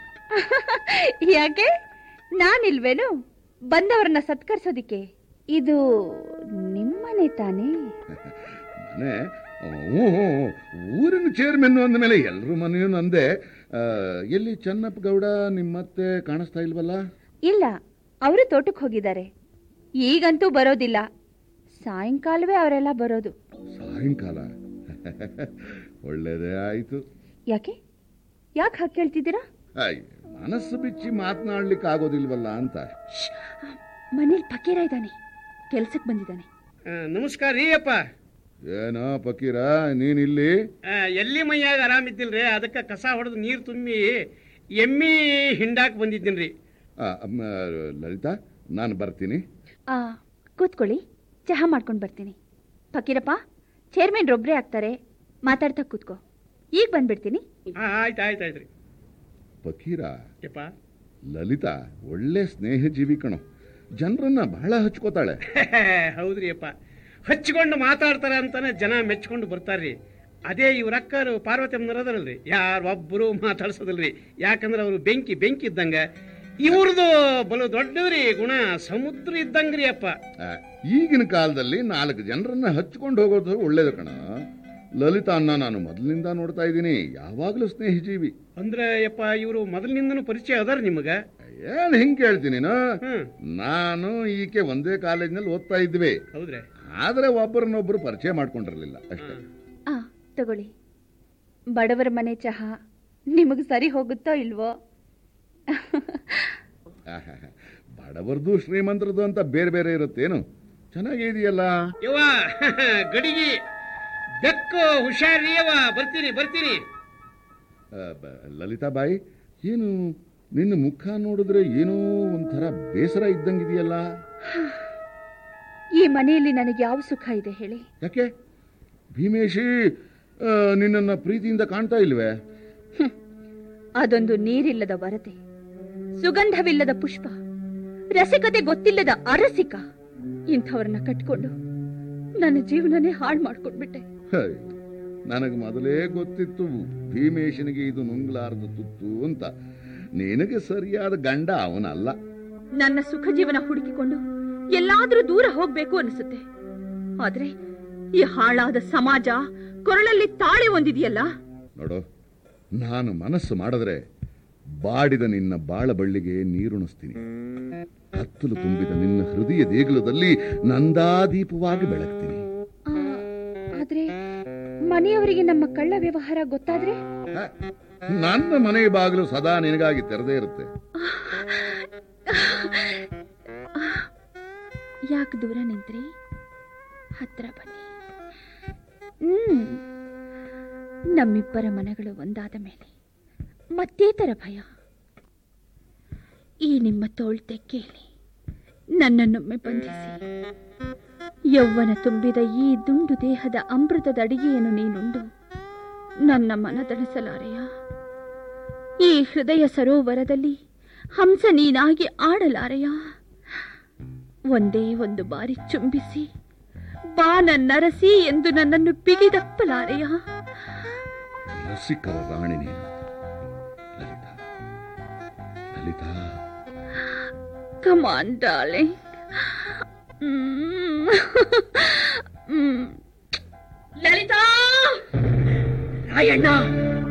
[SPEAKER 6] ಯಾಕೆ ನಾನಿಲ್ವೇನು ಬಂದವರನ್ನ ಸತ್ಕರಿಸೋದಿಕ್ಕೆ ಇದು ನಿಮ್ಮನೆ ತಾನೇ
[SPEAKER 1] ಮನೆ ಹ್ಞೂ ಹ್ಞೂ, ಊರಿನ ಚೇರ್ಮನ್ ಅಂದಮೇಲೆ ಎಲ್ಲರೂ ಮನೆಯೂ ನಂದೆ ಆ, ಎಲ್ಲಿ ಚನ್ನಪ್ಪ ಗೌಡ ನಿಮ್ಮತ್ತೆ ಕಾಣಿಸ್ತಾ ಇಲ್ವಲ್ಲ
[SPEAKER 6] ಇಲ್ಲ ಅವರು ತೋಟಕ್ಕೆ ಹೋಗಿದ್ದಾರೆ ಈಗಂತೂ ಬರೋದಿಲ್ಲ ಸಾಯಂಕಾಲವೇ ಅವರೆಲ್ಲ ಬರೋದು
[SPEAKER 1] ಸಾಯಂಕಾಲ ಒಳ್ಳೇದೇ ಆಯ್ತು
[SPEAKER 6] ಯಾಕೆ ಯಾಕೆ ಹಾಗೆ ಕೇಳ್ತಿದ್ದೀರಾ
[SPEAKER 1] ಅಯ್ಯ, ಮನಸ್ಸು ಬಿಚ್ಚಿ ಮಾತನಾಡ್ಲಿಕ್ಕೆ ಆಗೋದಿಲ್ವಲ್ಲ ಅಂತ
[SPEAKER 6] ಮನೇಲಿ ಫಕೀರ ಇದ್ದಾನೆ ಕೆಲ್ಸಕ್ಕೆ ಬಂದಿದ್ದಾನೆ
[SPEAKER 2] ಆ, ನಮಸ್ಕಾರ ರೀ ಅಪ್ಪ
[SPEAKER 1] ಏನೋ ಫಕೀರ ನೀನಿಲ್ಲಿ
[SPEAKER 2] ಆ, ಎಲ್ಲಿ ಮೈಯಾಗ ಆರಾಮಿದ್ದಿಲ್ರಿ ಅದಕ್ಕೆ ಕಸ ಹೊಡೆದು ನೀರು ತುಂಬಿ ಎಮ್ಮಿ ಹಿಂಡಾಕ್ ಬಂದಿದ್ದೀನ್ರಿ
[SPEAKER 1] ಆ, ಅಮ್ಮ, ಲಲಿತಾ ನಾನು ಬರ್ತೀನಿ
[SPEAKER 6] ಆ ಕೂತ್ಕೊಳ್ಳಿ ಚಹಾ ಮಾಡ್ಕೊಂಡು ಬರ್ತೀನಿ ಫಕೀರಪ್ಪ ಚೇರ್ಮನ್ ಒಬ್ಬರೇ ಆಗ್ತಾರೆ ಮಾತಾಡ್ತಾ ಕೂತ್ಕೋ ಈಗ ಬಂದ್ಬಿಡ್ತೀನಿ
[SPEAKER 2] ಆ, ಆಯ್ತು ಆಯ್ತು ಆಯ್ತು ರೀ
[SPEAKER 1] ಫಕೀರ
[SPEAKER 2] ಯಪ್ಪ
[SPEAKER 1] ಲಲಿತಾ ಒಳ್ಳೆ ಸ್ನೇಹ ಜೀವಿ ಕಣೋ ಜನರನ್ನ ಬಹಳ ಹಚ್ಕೋತಾಳೆ
[SPEAKER 2] ಹೌದ್ರಿ ಅಪ್ಪ ಹಚ್ಕೊಂಡು ಮಾತಾಡ್ತಾರ ಅಂತಾನೆ ಜನ ಮೆಚ್ಕೊಂಡು ಬರ್ತಾರ್ರಿ ಅದೇ ಇವ್ರ ಅಕ್ಕರು ಪಾರ್ವತಮ್ಮನರದಲ್ರಿ ಯಾರು ಒಬ್ಬರು ಮಾತಾಡ್ಸೋದಿಲ್ರಿ ಯಾಕಂದ್ರೆ ಅವರು ಬೆಂಕಿ ಬೆಂಕಿ ಇದ್ದಂಗ ಇವ್ರದು ಬಲು ದೊಡ್ಡದ್ರಿ ಗುಣ ಸಮುದ್ರ ಇದ್ದಂಗ್ರಿ ಅಪ್ಪ
[SPEAKER 1] ಆ, ಈಗಿನ ಕಾಲದಲ್ಲಿ ನಾಲ್ಕು ಜನರನ್ನ ಹಚ್ಕೊಂಡು ಹೋಗೋದು ಒಳ್ಳೇದು ಕಣ ಲಲಿತಾ ಅನ್ನ ನಾನು ಮೊದಲಿನಿಂದ ನೋಡ್ತಾ ಇದ್ದೀನಿ ಯಾವಾಗಲೂ ಸ್ನೇಹ ಜೀವಿ
[SPEAKER 2] ಅಂದ್ರೆ ಯಪ್ಪ ಇವರು ಮೊದಲಿನಿಂದನೂ ಪರಿಚಯ ಅದಾರ ನಿಮಗ
[SPEAKER 1] ಏನ್ ಹಿಂಗ್ ಕೇಳ್ತೀನಿ ನೀನು?
[SPEAKER 2] ಹ್ಮ್
[SPEAKER 1] ನಾನು ಈಕೆ ಒಂದೇ ಕಾಲೇಜ್ನಲ್ಲಿ ಓದ್ತಾ ಇದ್ವಿ
[SPEAKER 2] ಹೌದ್ರಿ
[SPEAKER 1] ಆದ್ರೆ ಒಬ್ಬರನ್ನೊಬ್ರು ಪರಿಚಯ ಮಾಡ್ಕೊಂಡಿರ್ಲಿಲ್ಲ ಅಷ್ಟೇ
[SPEAKER 6] ಆ ತಗೊಳ್ಳಿ ಬಡವರ ಮನೆ ಚಹಾ ನಿಮಗೆ ಸರಿ ಹೋಗುತ್ತೋ ಇಲ್ವೋ
[SPEAKER 1] ಆಹಾಹಾ. ಬಡವರದು ಶ್ರೀಮಂತರದು ಅಂತ ಬೇರೆ ಬೇರೆ ಇರುತ್ತೇನು ಚೆನ್ನಾಗಿದೆಯಲ್ಲ
[SPEAKER 2] ಯವ್ವ ಗಡಿಗಿ ಬೆಕ್ಕು ಹುಷಾರ್ರಿ ಯವ್ವ ಬರ್ತೀನಿ ಬರ್ತೀನಿ
[SPEAKER 1] ಆ, ಬ- ಲಲಿತಾ ಬಾಯಿ ಏನು ನಿನ್ನ ಮುಖ ನೋಡಿದ್ರೆ ಏನೋ ಒಂಥರ ಬೇಸರ ಇದ್ದಂಗಿದೆಯಲ್ಲ
[SPEAKER 6] ಈ ಮನೆಯಲ್ಲಿ ನನಗೆ ಯಾವ ಸುಖ ಇದೆ ಹೇಳಿ
[SPEAKER 1] ಯಾಕೆ ಭೀಮೇಶಿ ಆ, ನಿನ್ನನ್ನ ಪ್ರೀತಿಯಿಂದ ಕಾಣ್ತಾ ಇಲ್ವೇ
[SPEAKER 6] ಅದೊಂದು ನೀರಿಲ್ಲದ ವರತೆ ಸುಗಂಧವಿಲ್ಲದ ಪುಷ್ಪ ರಸಿಕತೆ ಗೊತ್ತಿಲ್ಲದ ಅರಸಿಕ ಇಂಥವ್ರನ್ನ ಕಟ್ಕೊಂಡು ನನ್ನ ಜೀವನನೇ ಹಾಳು ಮಾಡ್ಕೊಂಡ್ಬಿಟ್ಟೆ
[SPEAKER 1] ಹೈ, ನನಗೆ ಮೊದಲೇ ಗೊತ್ತಿತ್ತು ಭೀಮೇಶನಿಗೆ ಇದು ನುಂಗ್ಲಾರದ ತುತ್ತು ಅಂತ ನಿನಗೆ ಸರಿಯಾದ ಗಂಡ ಅವನಲ್ಲ
[SPEAKER 6] ನನ್ನ ಸುಖ ಜೀವನ ಹುಡುಕಿಕೊಂಡು ಎಲ್ಲಾದ್ರೂ ದೂರ ಹೋಗ್ಬೇಕು ಅನಿಸುತ್ತೆ ಆದ್ರೆ ಈ ಹಾಳಾದ ಸಮಾಜ ಕೊರಳಲ್ಲಿ ತಾಳಿ ಒಂದಿದೆಯಲ್ಲ
[SPEAKER 1] ನೋಡು ನಾನು ಮನಸ್ಸು ಮಾಡಿದ್ರೆ ಬಾಡಿದ ನಿನ್ನ ಬಾಳ ಬಳ್ಳಿಗೆ ನೀರುಣಿಸ್ತೀನಿ ಕತ್ತಲು ತುಂಬಿದ ನಿನ್ನ ಹೃದಯ ದೇಗುಲದಲ್ಲಿ ನಂದಾದೀಪವಾಗಿ ಬೆಳಗ್ತೀನಿ
[SPEAKER 6] ಆದ್ರೆ ಮನೆಯವರಿಗೆ ನಮ್ಮ ಕಳ್ಳ ವ್ಯವಹಾರ ಗೊತ್ತಾದ್ರೆ
[SPEAKER 1] ಹ, ನನ್ನ ಮನೆ ಬಾಗಿಲು ಸದಾ ನಿನಗಾಗಿ ತೆರೆದೇ ಇರುತ್ತೆ
[SPEAKER 6] ಯಾಕೆ ದೂರ ನಿಂತ್ರಿ ಹತ್ರ ಬನ್ನಿ ಹ್ಮ್ ನಮ್ಮಿಬ್ಬರ ಮನಗಳು ಒಂದಾದ ಮೇಲೆ ಮತ್ತೇತರ ಭಯ ಈ ನಿಮ್ಮ ತೋಳ್ ತೆಕ್ಕೇಳಿ ನನ್ನನ್ನೊಮ್ಮೆ ಬಂಧಿಸಿ ಯೌವನ ತುಂಬಿದ ಈ ದುಂಡು ದೇಹದ ಅಮೃತದ ಅಡಿಗೆಯನ್ನು ನೀನುಂಡು ನನ್ನ ಮನದಣಿಸಲಾರೆಯ ಈ ಹೃದಯ ಸರೋವರದಲ್ಲಿ ಹಂಸ ನೀನಾಗಿ ಆಡಲಾರೆಯ ಒಂದೇ ಒಂದು ಬಾರಿ ಚುಂಬಿಸಿ ಬಾನ ನರಸಿ ಎಂದು ನನ್ನನ್ನು ಬಿಗಿದಪ್ಪಲಾರೆಯ
[SPEAKER 1] ರಸಿಕರ ರಾಣಿ ನೀನು ಲಲಿತಾ ಲಲಿತಾ
[SPEAKER 6] ಕಮಾನ್ ಡಾರ್ಲಿಂಗ್ ಲಲಿತಾ
[SPEAKER 7] ರಾಯಣ್ಣ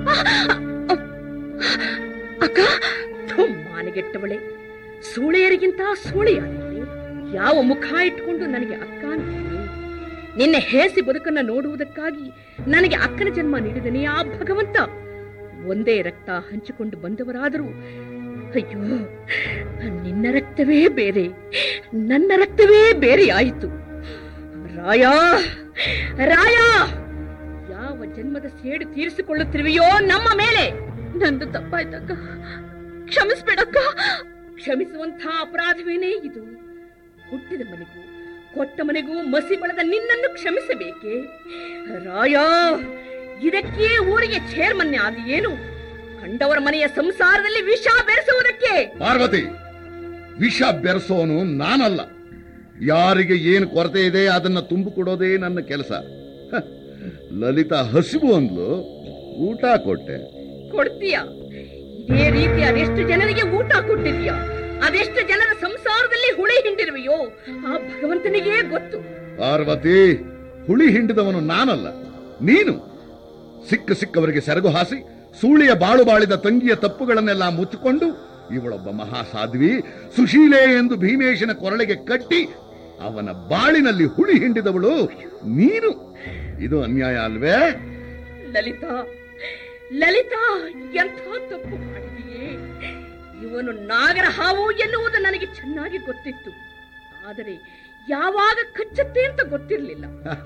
[SPEAKER 7] ಅಕ್ಕ ಮಾನಗೆಟ್ಟವಳೆ ಸೂಳೆಯರಿಗಿಂತ ಸೂಳೆಯಾಗಿದ್ದೆ ಯಾವ ಮುಖ ಇಟ್ಕೊಂಡು ನನಗೆ ಅಕ್ಕ ಅಂತೀನಿ ನಿನ್ನೆ ಹೇಸಿ ಬದುಕನ್ನ ನೋಡುವುದಕ್ಕಾಗಿ ನನಗೆ ಅಕ್ಕನ ಜನ್ಮ ನೀಡಿದನೇ ಆ ಭಗವಂತ ಒಂದೇ ರಕ್ತ ಹಂಚಿಕೊಂಡು ಬಂದವರಾದರೂ ಅಯ್ಯೋ ನಿನ್ನ ರಕ್ತವೇ ಬೇರೆ ನನ್ನ ರಕ್ತವೇ ಬೇರೆ ಆಯಿತು ರಾಯ ರಾಯ ಯಾವ ಜನ್ಮದ ಸೇಡು ತೀರಿಸಿಕೊಳ್ಳುತ್ತಿರುವೆಯೋ ನಮ್ಮ ಮೇಲೆ
[SPEAKER 6] ನಂದು ತಪ್ಪಾಯ್ತಕ್ಕ ಕ್ಷಮಿಸ್ಬೇಡಕ್ಕ
[SPEAKER 7] ಕ್ಷಮಿಸುವಂಥ ಅಪರಾಧವೇನೇ ಇದು ಹುಟ್ಟಿದ ಮನೆಗೂ ಕೊಟ್ಟ ಮನೆಗೂ ಮಸಿ ಬಳದ ನಿನ್ನನ್ನು ಕ್ಷಮಿಸಬೇಕೆ ರಾಯ ಇದಕ್ಕೆ ಊರಿಗೆ ಚೇರ್ಮನ್ ಆದ ಏನು ಕಂಡವರ ಮನೆಯ ಸಂಸಾರದಲ್ಲಿ ವಿಷ ಬೆರೆಸುವುದಕ್ಕೆ
[SPEAKER 1] ಪಾರ್ವತಿ ವಿಷ ಬೆರೆಸೋನು ನಾನಲ್ಲ ಯಾರಿಗೆ ಏನು ಕೊರತೆ ಇದೆ ಅದನ್ನ ತುಂಬಿಕೊಡೋದೇ ನನ್ನ ಕೆಲಸ ಹ, ಲಲಿತಾ ಹಸಿವು ಅಂದ್ಲು ಊಟ ಕೊಟ್ಟೆ
[SPEAKER 7] ಕೊಡ್ತೀಯ ಇದೇ ರೀತಿ ಅದೆಷ್ಟು ಜನರಿಗೆ ಊಟ ಕೊಟ್ಟಿದ್ಯಾ ಅದೆಷ್ಟು ಜನರ ಸಂಸಾರದಲ್ಲಿ ಹುಳಿ ಹಿಂಡಿರುವೆಯೋ ಆ ಭಗವಂತನಿಗೇ ಗೊತ್ತು
[SPEAKER 1] ಪಾರ್ವತಿ ಹುಳಿ ಹಿಂಡಿದವನು ನಾನಲ್ಲ ನೀನು ಸಿಕ್ಕ ಸಿಕ್ಕವರಿಗೆ ಸೆರಗು ಹಾಸಿ ಸೂಳಿಯ ಬಾಳು ಬಾಳಿದ ತಂಗಿಯ ತಪ್ಪುಗಳನ್ನೆಲ್ಲ ಮುಚ್ಚಿಕೊಂಡು ಇವಳೊಬ್ಬ ಮಹಾಸಾಧ್ವಿ ಸುಶೀಲೆ ಎಂದು ಭೀಮೇಶನ ಕೊರಳಿಗೆ ಕಟ್ಟಿ ಅವನ ಬಾಳಿನಲ್ಲಿ ಹುಳಿ ಹಿಂಡಿದವಳು ನೀನು ಇದು ಅನ್ಯಾಯ ಅಲ್ವೇ
[SPEAKER 7] ಲಲಿತಾ ಲಲಿತಾ ಎಂಥ ತಪ್ಪು ಮಾಡಿದೆಯೇ ಇವನು ನಾಗರ ಹಾವು ಎನ್ನುವುದು ನನಗೆ ಚೆನ್ನಾಗಿ ಗೊತ್ತಿತ್ತು ಆದರೆ ಯಾವಾಗ ಕಚ್ಚುತ್ತೆ ಅಂತ ಗೊತ್ತಿರಲಿಲ್ಲ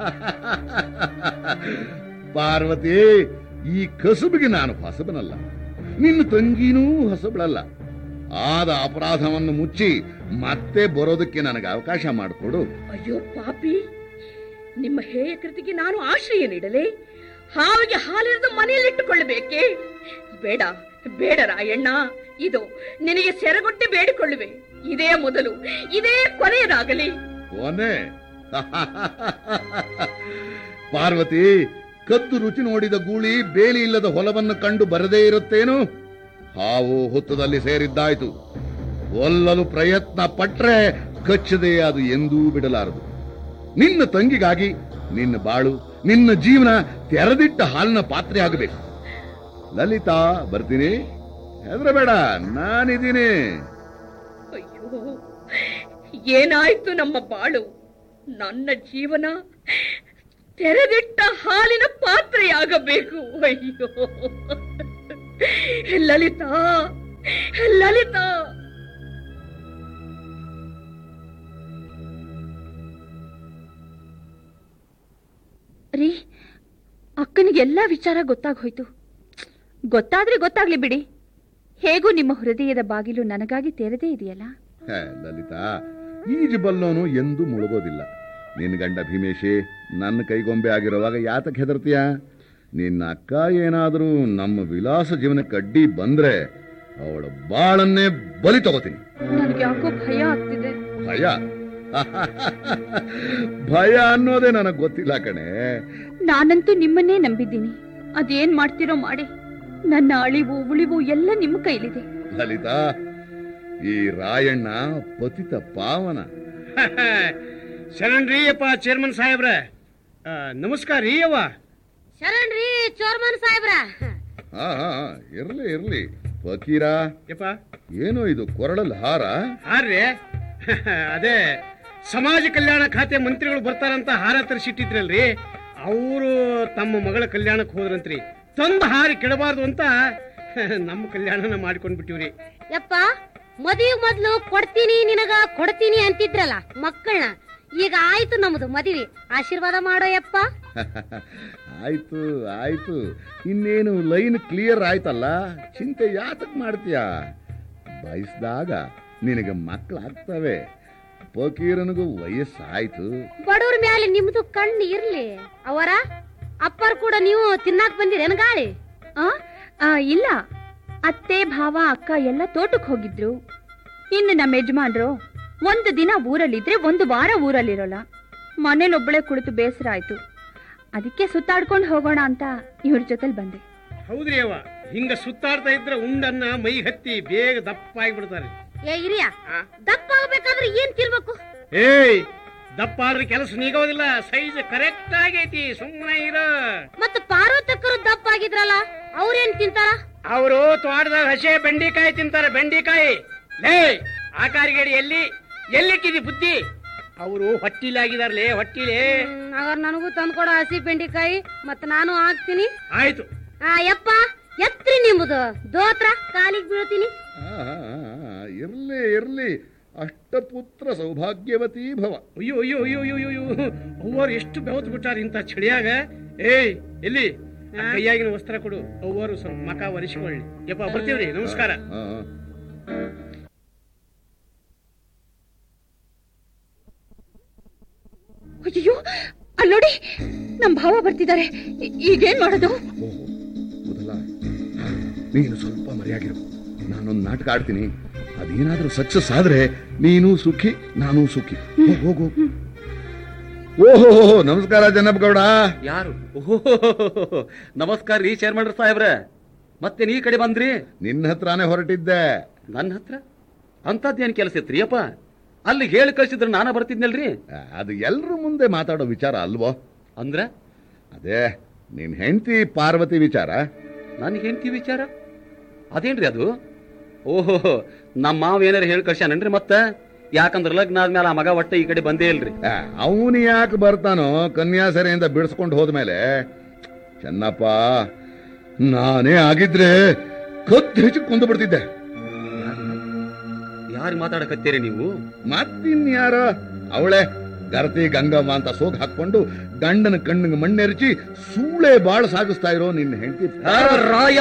[SPEAKER 1] ಪಾರ್ವತಿ ಈ ಕಸುಬಿಗೆ ನಾನು ಹೊಸಬನಲ್ಲ ನಿನ್ನ ತಂಗಿನೂ ಹೊಸಬಳಲ್ಲ ಆದ ಅಪರಾಧವನ್ನು ಮುಚ್ಚಿ ಮತ್ತೆ ಬರೋದಕ್ಕೆ ನನಗೆ ಅವಕಾಶ ಮಾಡಿಕೊಡು
[SPEAKER 7] ಅಯ್ಯೋ ಪಾಪಿ ನಿಮ್ಮ ಹೇಯ ಕೃತಿಗೆ ನಾನು ಆಶ್ರಯ ನೀಡಲೇ ಹಾವಿಗೆ ಹಾಲಿರಿದು ಮನೆಯಲ್ಲಿಟ್ಟುಕೊಳ್ಳಬೇಕೆ ಬೇಡ ಬೇಡ ರಾಯಣ್ಣ ಇದು ನಿನಗೆ ಸೆರಗೊಟ್ಟಿ ಬೇಡಿಕೊಳ್ಳುವೆ ಇದೇ ಮೊದಲು ಇದೇ ಕೊನೆಯದಾಗಲಿ
[SPEAKER 1] ಕೊನೆ ಪಾರ್ವತಿ ಕದ್ದು ರುಚಿ ನೋಡಿದ ಗೂಳಿ ಬೇಲಿ ಇಲ್ಲದ ಹೊಲವನ್ನು ಕಂಡು ಬರದೇ ಇರುತ್ತೇನು ಹಾವು ಹುತ್ತದಲ್ಲಿ ಸೇರಿದ್ದಾಯ್ತು ಒಲ್ಲಲು ಪ್ರಯತ್ನ ಪಟ್ರೆ ಕಚ್ಚದೆ ಅದು ಎಂದೂ ಬಿಡಲಾರದು ನಿನ್ನ ತಂಗಿಗಾಗಿ ನಿನ್ನ ಬಾಳು ನಿನ್ನ ಜೀವನ ತೆರೆದಿಟ್ಟ ಹಾಲಿನ ಪಾತ್ರೆ ಆಗಬೇಕು ಲಲಿತಾ ಬರ್ತೀನಿ ಹೆದರಬೇಡ ನಾನಿದ್ದೀನಿ
[SPEAKER 7] ಅಯ್ಯೋ ಏನಾಯ್ತು ನಮ್ಮ ಬಾಳು ನನ್ನ ಜೀವನ ತೆರೆದಿಟ್ಟ ಹಾಲಿನ ಪಾತ್ರೆಯಾಗಬೇಕು ಅಯ್ಯೋ ಲಲಿತಾ ಲಲಿತಾ
[SPEAKER 6] ರೀ ಅಕ್ಕನಿಗೆ ಎಲ್ಲ ವಿಚಾರ ಗೊತ್ತಾಗೋಯ್ತು ಗೊತ್ತಾದ್ರೆ ಗೊತ್ತಾಗ್ಲಿ ಬಿಡಿ ಹೇಗೂ ನಿಮ್ಮ ಹೃದಯದ ಬಾಗಿಲು ನನಗಾಗಿ ತೆರೆದೇ ಇದೆಯಲ್ಲ
[SPEAKER 1] ಹೇ, ಲಲಿತಾ ಈಜು ಬಲ್ಲೋನು ಎಂದೂ ಮುಳುಗೋದಿಲ್ಲ ನಿನ್ನ ಗಂಡ ಭೀಮೇಶಿ ನನ್ನ ಕೈಗೊಂಬೆ ಆಗಿರುವಾಗ ಯಾತಕ್ಕೆ ಹೆದರ್ತೀಯ ನಿನ್ನ ಅಕ್ಕ ಏನಾದರೂ ನಮ್ಮ ವಿಲಾಸ ಜೀವನಕ್ಕೆ ಅಡ್ಡಿ ಬಂದ್ರೆ ಅವಳ ಬಾಳನ್ನೇ ಬಲಿ ತಗೋತೀನಿ
[SPEAKER 6] ನನಗೆ ಯಾಕೋ ಭಯ ಆಗ್ತಿದೆ
[SPEAKER 1] ಭಯ ಭಯ ಅನ್ನೋದೇ ನನಗೆ ಗೊತ್ತಿಲ್ಲ ಕಣೆ
[SPEAKER 6] ನಾನಂತೂ ನಿಮ್ಮನ್ನೇ ನಂಬಿದ್ದೀನಿ ಅದೇನ್ ಮಾಡ್ತಿರೋ ಮಾಡಿ ನನ್ನ ಅಳಿವು ಉಳಿವು ಎಲ್ಲ ನಿಮ್ಮ ಕೈಲಿದೆ
[SPEAKER 1] ಲಲಿತಾ ಈ ರಾಯಣ್ಣ ಪತಿತ ಪಾವನ
[SPEAKER 2] ಶರಣ್ ರೀ ಅಪ್ಪ ಚೇರ್ಮನ್ ಸಾಹೇಬ್ರ ಆ, ನಮಸ್ಕಾರ ರೀ ಅವ್ವ
[SPEAKER 3] ಶರಣ್ ರೀ ಚೋರ್ಮನ್ ಸಾಹೇಬ್ರ
[SPEAKER 1] ಹಾ ಹಾ ಹಾ, ಇರ್ಲಿ ಇರ್ಲಿ ಫಕೀರ
[SPEAKER 2] ಯಪ್ಪ
[SPEAKER 1] ಏನೋ ಇದು ಕೊರಳಲ್ಲಿ ಹಾರ
[SPEAKER 2] ಹಾರ್ರಿ ಅದೇ ಸಮಾಜ ಕಲ್ಯಾಣ ಖಾತೆ ಮಂತ್ರಿಗಳು ಬರ್ತಾರಂತ ಹಾರ ತರಿಸಿಟ್ಟಿದ್ರಲ್ರಿ ಅವರು ತಮ್ಮ ಮಗಳ ಕಲ್ಯಾಣಕ್ಕೆ ಹೋದ್ರಂತ್ರಿ ತಂದು ಹಾರಿ ಕೆಡಬಾರ್ದು ಅಂತ ನಮ್ಮ ಕಲ್ಯಾಣನ ಮಾಡ್ಕೊಂಡ್ ಬಿಟ್ಟಿವ್ರಿ
[SPEAKER 3] ಯಪ್ಪ ಮದುವೆ ಮೊದ್ಲು ಕೊಡ್ತೀನಿ ನಿನಗ ಕೊಡ್ತೀನಿ ಅಂತಿದ್ರಲ್ಲ ಮಕ್ಕಳನ್ನ ಈಗ ಆಯ್ತು ನಮ್ದು ಮದುವೆ ಆಶೀರ್ವಾದ ಮಾಡೋ ಯಪ್ಪ
[SPEAKER 1] ಆಯ್ತು ಆಯ್ತು ಇನ್ನೇನು ಲೈನ್ ಕ್ಲಿಯರ್ ಆಯ್ತಲ್ಲ ಚಿಂತೆ ಯಾತಕ್ ಮಾಡ್ತೀಯ ಬಯಸ್ದಾಗ ನಿನಗೆ ಮಕ್ಕಳಾಗ್ತವೆ ಫಕೀರನಿಗೂ ವಯಸ್ಸಾಯ್ತು
[SPEAKER 3] ಬಡವ್ರ ಮ್ಯಾಲೆ ನಿಮ್ದು ಕಣ್ಣು ಇರ್ಲಿ ಅವರ ಅಪ್ಪರ್ ಕೂಡ ನೀವು ತಿನ್ನಾಕ್ ಬಂದಿರೇನ್ ಗಾಳಿ
[SPEAKER 6] ಆ ಆ, ಇಲ್ಲ ಅತ್ತೆ ಭಾವ ಅಕ್ಕ ಎಲ್ಲ ತೋಟಕ್ಕೆ ಹೋಗಿದ್ರು ಇನ್ನು ನಮ್ಮ ಯಜಮಾನ್ರು ಒಂದು ದಿನ ಊರಲ್ಲಿದ್ರೆ ಒಂದು ವಾರ ಊರಲ್ಲಿರೋಲ್ಲ ಮನೇಲೊಬ್ಬಳೆ ಕುಳಿತು ಬೇಸರ ಆಯ್ತು ಅದಕ್ಕೆ ಸುತ್ತಾಡ್ಕೊಂಡು ಹೋಗೋಣ ಅಂತ ಇವ್ರ ಜೊತೆಲಿ ಬಂದೆ
[SPEAKER 2] ಹೌದ್ರಿ ಅವ್ವ ಹಿಂಗ ಸುತ್ತಾಡ್ತಾ ಇದ್ರೆ ಉಂಡನ್ನ ಮೈ ಹತ್ತಿ ಬೇಗ ದಪ್ಪ ಆಗಿಬಿಡ್ತಾರೆ
[SPEAKER 3] ಏ ಹಿರಿಯ ದಪ್ಪ ಆಗ್ಬೇಕಾದ್ರೆ ಏನ್ ತಿನ್ಬೇಕು
[SPEAKER 2] ಏಯ್ ದಪ್ಪ ಆದ್ರೆ ಕೆಲಸ ನೀಗೋದಿಲ್ಲ ಸೈಜ್ ಕರೆಕ್ಟ್ ಆಗೈತಿ ಸುಮ್ಮನೆ ಇರೋ
[SPEAKER 3] ಮತ್ತ ಪಾರ್ವತಕ್ಕರು ದಪ್ಪ ಆಗಿದ್ರಲ್ಲ ಅವ್ರೇನ್ ತಿಂತಾರ
[SPEAKER 2] ಅವರು ತೋಟದಾಗ ಹಸೆ ಬೆಂಡಿಕಾಯಿ ತಿಂತಾರೆ ಬೆಂಡಿಕಾಯಿ ಲೇ ಆ ಕಾರಿಗೇಡಿ ಎಲ್ಲಿ ಎಲ್ಲಿಟ್ಟಿದಿ ಬುದ್ಧಿ ಅವರು ಹೊಟ್ಟಿಲಿ ಆಗಿದಾರ್ಲೇ ಹೊಟ್ಟಿಲಿ
[SPEAKER 3] ಹಾಗಾದ್ರೆ ನನಗೂ ತಂದ್ಕೊಡೋ ಹಸಿ ಬೆಂಡಿಕಾಯಿ ಮತ್ತ ನಾನು ಹಾಕ್ತೀನಿ
[SPEAKER 2] ಆಯ್ತು
[SPEAKER 3] ಆ ಯಪ್ಪ ಎತ್ರಿ ನಿಮ್ಮದು ದೋತ್ರ ಕಾಲಿಗೆ ಬೀಳ್ತೀನಿ
[SPEAKER 1] ಆ, ಆ, ಆ, ಇರ್ಲಿ ಇರ್ಲಿ ಅಷ್ಟಪುತ್ರ ಸೌಭಾಗ್ಯವತಿ ಭವ
[SPEAKER 2] ಅಯ್ಯೋ ಅಯ್ಯೋ ಅಯ್ಯೋ ಅಯ್ಯೋ ಅಯ್ಯೋ ಅವ್ವರು ಎಷ್ಟು ಬೆವತ್ ಬಿಟ್ಟಾರ ಇಂಥ ಚಳಿಯಾಗ ಏಯ್ ಎಲ್ಲಿ ಆ ಕೈಯಾಗಿನ ವಸ್ತ್ರ ಕೊಡು ಅವ್ವರು ಸ್ವಲ್ಪ ಮಕ ಒರೆಸಿಕೊಳ್ಳಿ ಯಪ್ಪ ಬರ್ತೀವ್ರಿ ನಮಸ್ಕಾರ
[SPEAKER 1] ಆ, ಆ.
[SPEAKER 6] ಅಯ್ಯೋ ಅಲ್ಲೋಡಿ ನಮ್ ಭಾವ ಬರ್ತಿದ್ದಾರೆ ಈ- ಈಗೇನ್ ಮಾಡೋದು
[SPEAKER 1] ಓಹೋ ಮೊದಲ ನೀನು ಸ್ವಲ್ಪ ಮರೆಯಾಗಿರು ನಾನೊಂದು ನಾಟಕ ಆಡ್ತೀನಿ ಅದೇನಾದ್ರೂ ಸಕ್ಸಸ್ ಆದ್ರೆ ನೀನು ಸುಖಿ ನಾನು ಸುಖಿ ಹೋಗ್, ಹೋಗು ಓಹೋ ನಮಸ್ಕಾರ ಜನಪ್ ಗೌಡ
[SPEAKER 5] ಯಾರು ಓಹೋ ನಮಸ್ಕಾರ ರೀ ಚೇರ್ಮನ್ ಸಾಹೇಬ್ರ ಮತ್ತೆ ನೀ ಕಡೆ ಬಂದ್ರಿ
[SPEAKER 1] ನಿನ್ನ ಹತ್ರನೇ ಹೊರಟಿದ್ದೆ
[SPEAKER 5] ನನ್ನ ಹತ್ರ ಅಂತದ್ದೇನ್ ಕೆಲಸ ಇತ್ರಿ ಅಪ್ಪ ಅಲ್ಲಿ ಹೇಳಿ ಕಳ್ಸಿದ್ರ ನಾನ ಬರ್ತಿದ್ನಲ್ರಿ
[SPEAKER 1] ಆ, ಅದು ಎಲ್ರ ಮುಂದೆ ಮಾತಾಡೋ ವಿಚಾರ ಅಲ್ವೋ
[SPEAKER 5] ಅಂದ್ರ
[SPEAKER 1] ಅದೇ ನಿನ್ ಹೆಂಡತಿ ಪಾರ್ವತಿ ವಿಚಾರ
[SPEAKER 5] ನನ್ ಹೆಂಡತಿ ವಿಚಾರ ಅದೇನ್ರಿ ಅದು ಓಹೋ ನಮ್ಮ ಮಾವ ಏನಾರ ಹೇಳಿ ಕಳ್ಸ್ಯಾನನ್ರಿ ಮತ್ತ ಯಾಕಂದ್ರ ಲಗ್ನ ಆದ್ಮೇಲೆ ಆ ಮಗ ಒಟ್ಟ ಈ ಕಡೆ ಬಂದೇ ಇಲ್ರಿ
[SPEAKER 1] ಅವನು ಯಾಕೆ ಬರ್ತಾನೋ ಕನ್ಯಾಸರೆಯಿಂದ ಬಿಡಿಸ್ಕೊಂಡು ಹೋದ್ಮೇಲೆ ಚೆನ್ನಪ್ಪ ನಾನೇ ಆಗಿದ್ರೆ ಕದ್ದು ಹೆಚ್ಚು ಕೊಂದು ಬಿಡ್ತಿದ್ದೆ
[SPEAKER 5] ಯಾರು ಮಾತಾಡಕತ್ತೀರಿ ನೀವು
[SPEAKER 1] ಮತ್ತಿನ್ಯಾರ ಅವಳೆ ಗರತಿ ಗಂಗಮ್ಮ ಅಂತ ಸೋಗ್ ಹಾಕೊಂಡು ಗಂಡನ ಕಣ್ಣಿಗೆ ಮಣ್ಣೆರಚಿ ಸೂಳೆ ಬಾಳ್ ಸಾಗಿಸ್ತಾ ಇರೋ ನಿನ್ನ ಹೆಂಡತಿ
[SPEAKER 5] ಆ, ರಾಯ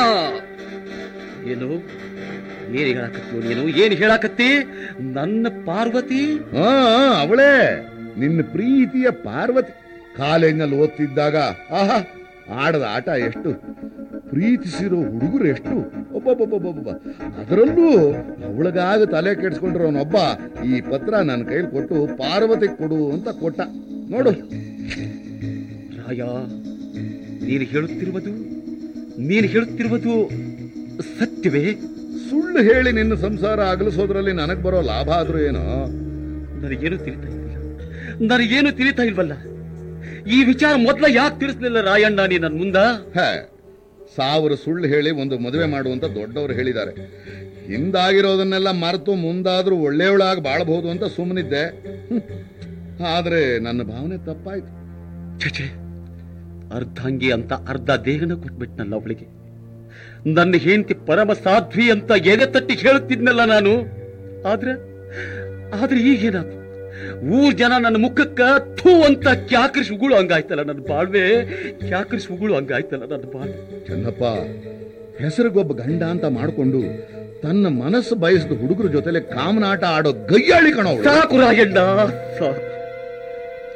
[SPEAKER 5] ಏನು ಏನ್ ಹೇಳಕತ್ತಿ ನೀನು ಏನ್ ಹೇಳಕತ್ತಿ ನನ್ನ ಪಾರ್ವತಿ
[SPEAKER 1] ಹಾ ಅವಳೇ ನಿನ್ನ ಪ್ರೀತಿಯ ಪಾರ್ವತಿ ಕಾಲೇಜ್ನಲ್ಲಿ ಓದ್ತಿದ್ದಾಗ ಆಹಾ ಆಡದ ಆಟ ಎಷ್ಟು ಪ್ರೀತಿಸಿರೋ ಹುಡುಗರು ಎಷ್ಟು ಒಬ್ಬೊಬ್ಬೊಬ್ಬೊಬ್ಬ ಅದರಲ್ಲೂ ಅವಳಿಗಾಗ ತಲೆ ಕೆಡಿಸ್ಕೊಂಡಿರೋನೊಬ್ಬ ಈ ಪತ್ರ ನನ್ನ ಕೈಲಿ ಕೊಟ್ಟು ಪಾರ್ವತಿ ಕೊಡು ಅಂತ ಕೊಟ್ಟ ನೋಡು
[SPEAKER 5] ರಾಯ ನೀನು ಹೇಳುತ್ತಿರುವುದು ನೀನು ಹೇಳುತ್ತಿರುವುದು ಸತ್ಯವೇ
[SPEAKER 1] ಸುಳ್ಳು ಹೇಳಿ ನಿನ್ನ ಸಂಸಾರ ಅಗಲಿಸೋದ್ರಲ್ಲಿ ನನಗ್ ಬರೋ ಲಾಭ ಆದ್ರೂ ಏನೋ
[SPEAKER 5] ನನಗೇನು ತಿಳಿತಾ ಇಲ್ವಲ್ಲ ನನಗೇನು ತಿಳಿತಾ ಇಲ್ವಲ್ಲ ಈ ವಿಚಾರ ಮೊದ್ಲ ಯಾಕೆ ತಿಳಿಸ್ಲಿಲ್ಲ ರಾಯಣ್ಣ ನೀ ನನ್ ಮುಂದ
[SPEAKER 1] ಹೇ ಸಾವಿರ ಸುಳ್ಳು ಹೇಳಿ ಒಂದು ಮದುವೆ ಮಾಡುವಂತ ದೊಡ್ಡವರು ಹೇಳಿದ್ದಾರೆ ಹಿಂದಾಗಿರೋದನ್ನೆಲ್ಲ ಮರೆತು ಮುಂದಾದ್ರೂ ಒಳ್ಳೆಯವಳಾಗಿ ಬಾಳಬಹುದು ಅಂತ ಸುಮ್ಮನಿದ್ದೆ ಹ್ಮ್. ಆದ್ರೆ ನನ್ನ ಭಾವನೆ ತಪ್ಪಾಯ್ತು
[SPEAKER 5] ಛೆ ಅರ್ಧಾಂಗಿ ಅಂತ ಅರ್ಧ ದೇಹನ ಕೊಟ್ಬಿಟ್ನಲ್ಲ ಅವಳಿಗೆ ನನ್ನ ಹೆಂಡತಿ ಪರಮ ಸಾಧ್ವಿ ಅಂತ ಎದೆ ತಟ್ಟಿ ಹೇಳುತ್ತಿದ್ನಲ್ಲ ನಾನು ಆದ್ರೆ ಆದ್ರೆ ಈಗೇನಾದ್ರು ಊರ್ ಜನ ನನ್ನ ಮುಖಕ್ಕ ಥೂ ಅಂತ ಕ್ಯಾಕರಿಸಿ ಉಗುಳು ಹಂಗಾಯ್ತಲ್ಲ ನನ್ನ ಬಾಳ್ವೆ ಕ್ಯಾಕರಿಸಿ ಉಗುಳು ಹಂಗಾಯ್ತಲ್ಲ ನನ್ನ ಬಾಳ್ವೆ
[SPEAKER 1] ಚೆನ್ನಪ್ಪ ಹೆಸರಿಗೊಬ್ಬ ಗಂಡ ಅಂತ ಮಾಡ್ಕೊಂಡು ತನ್ನ ಮನಸ್ಸು ಬಯಸಿದ ಹುಡುಗರ ಜೊತೆಲೆ ಕಾಮನಾಟ ಆಡೋ ಗಯ್ಯಾಳಿ ಕಣೋ ಅವ್ಳು.
[SPEAKER 5] ಸಾಕು ರಾಯಣ್ಣ ಸಾಕು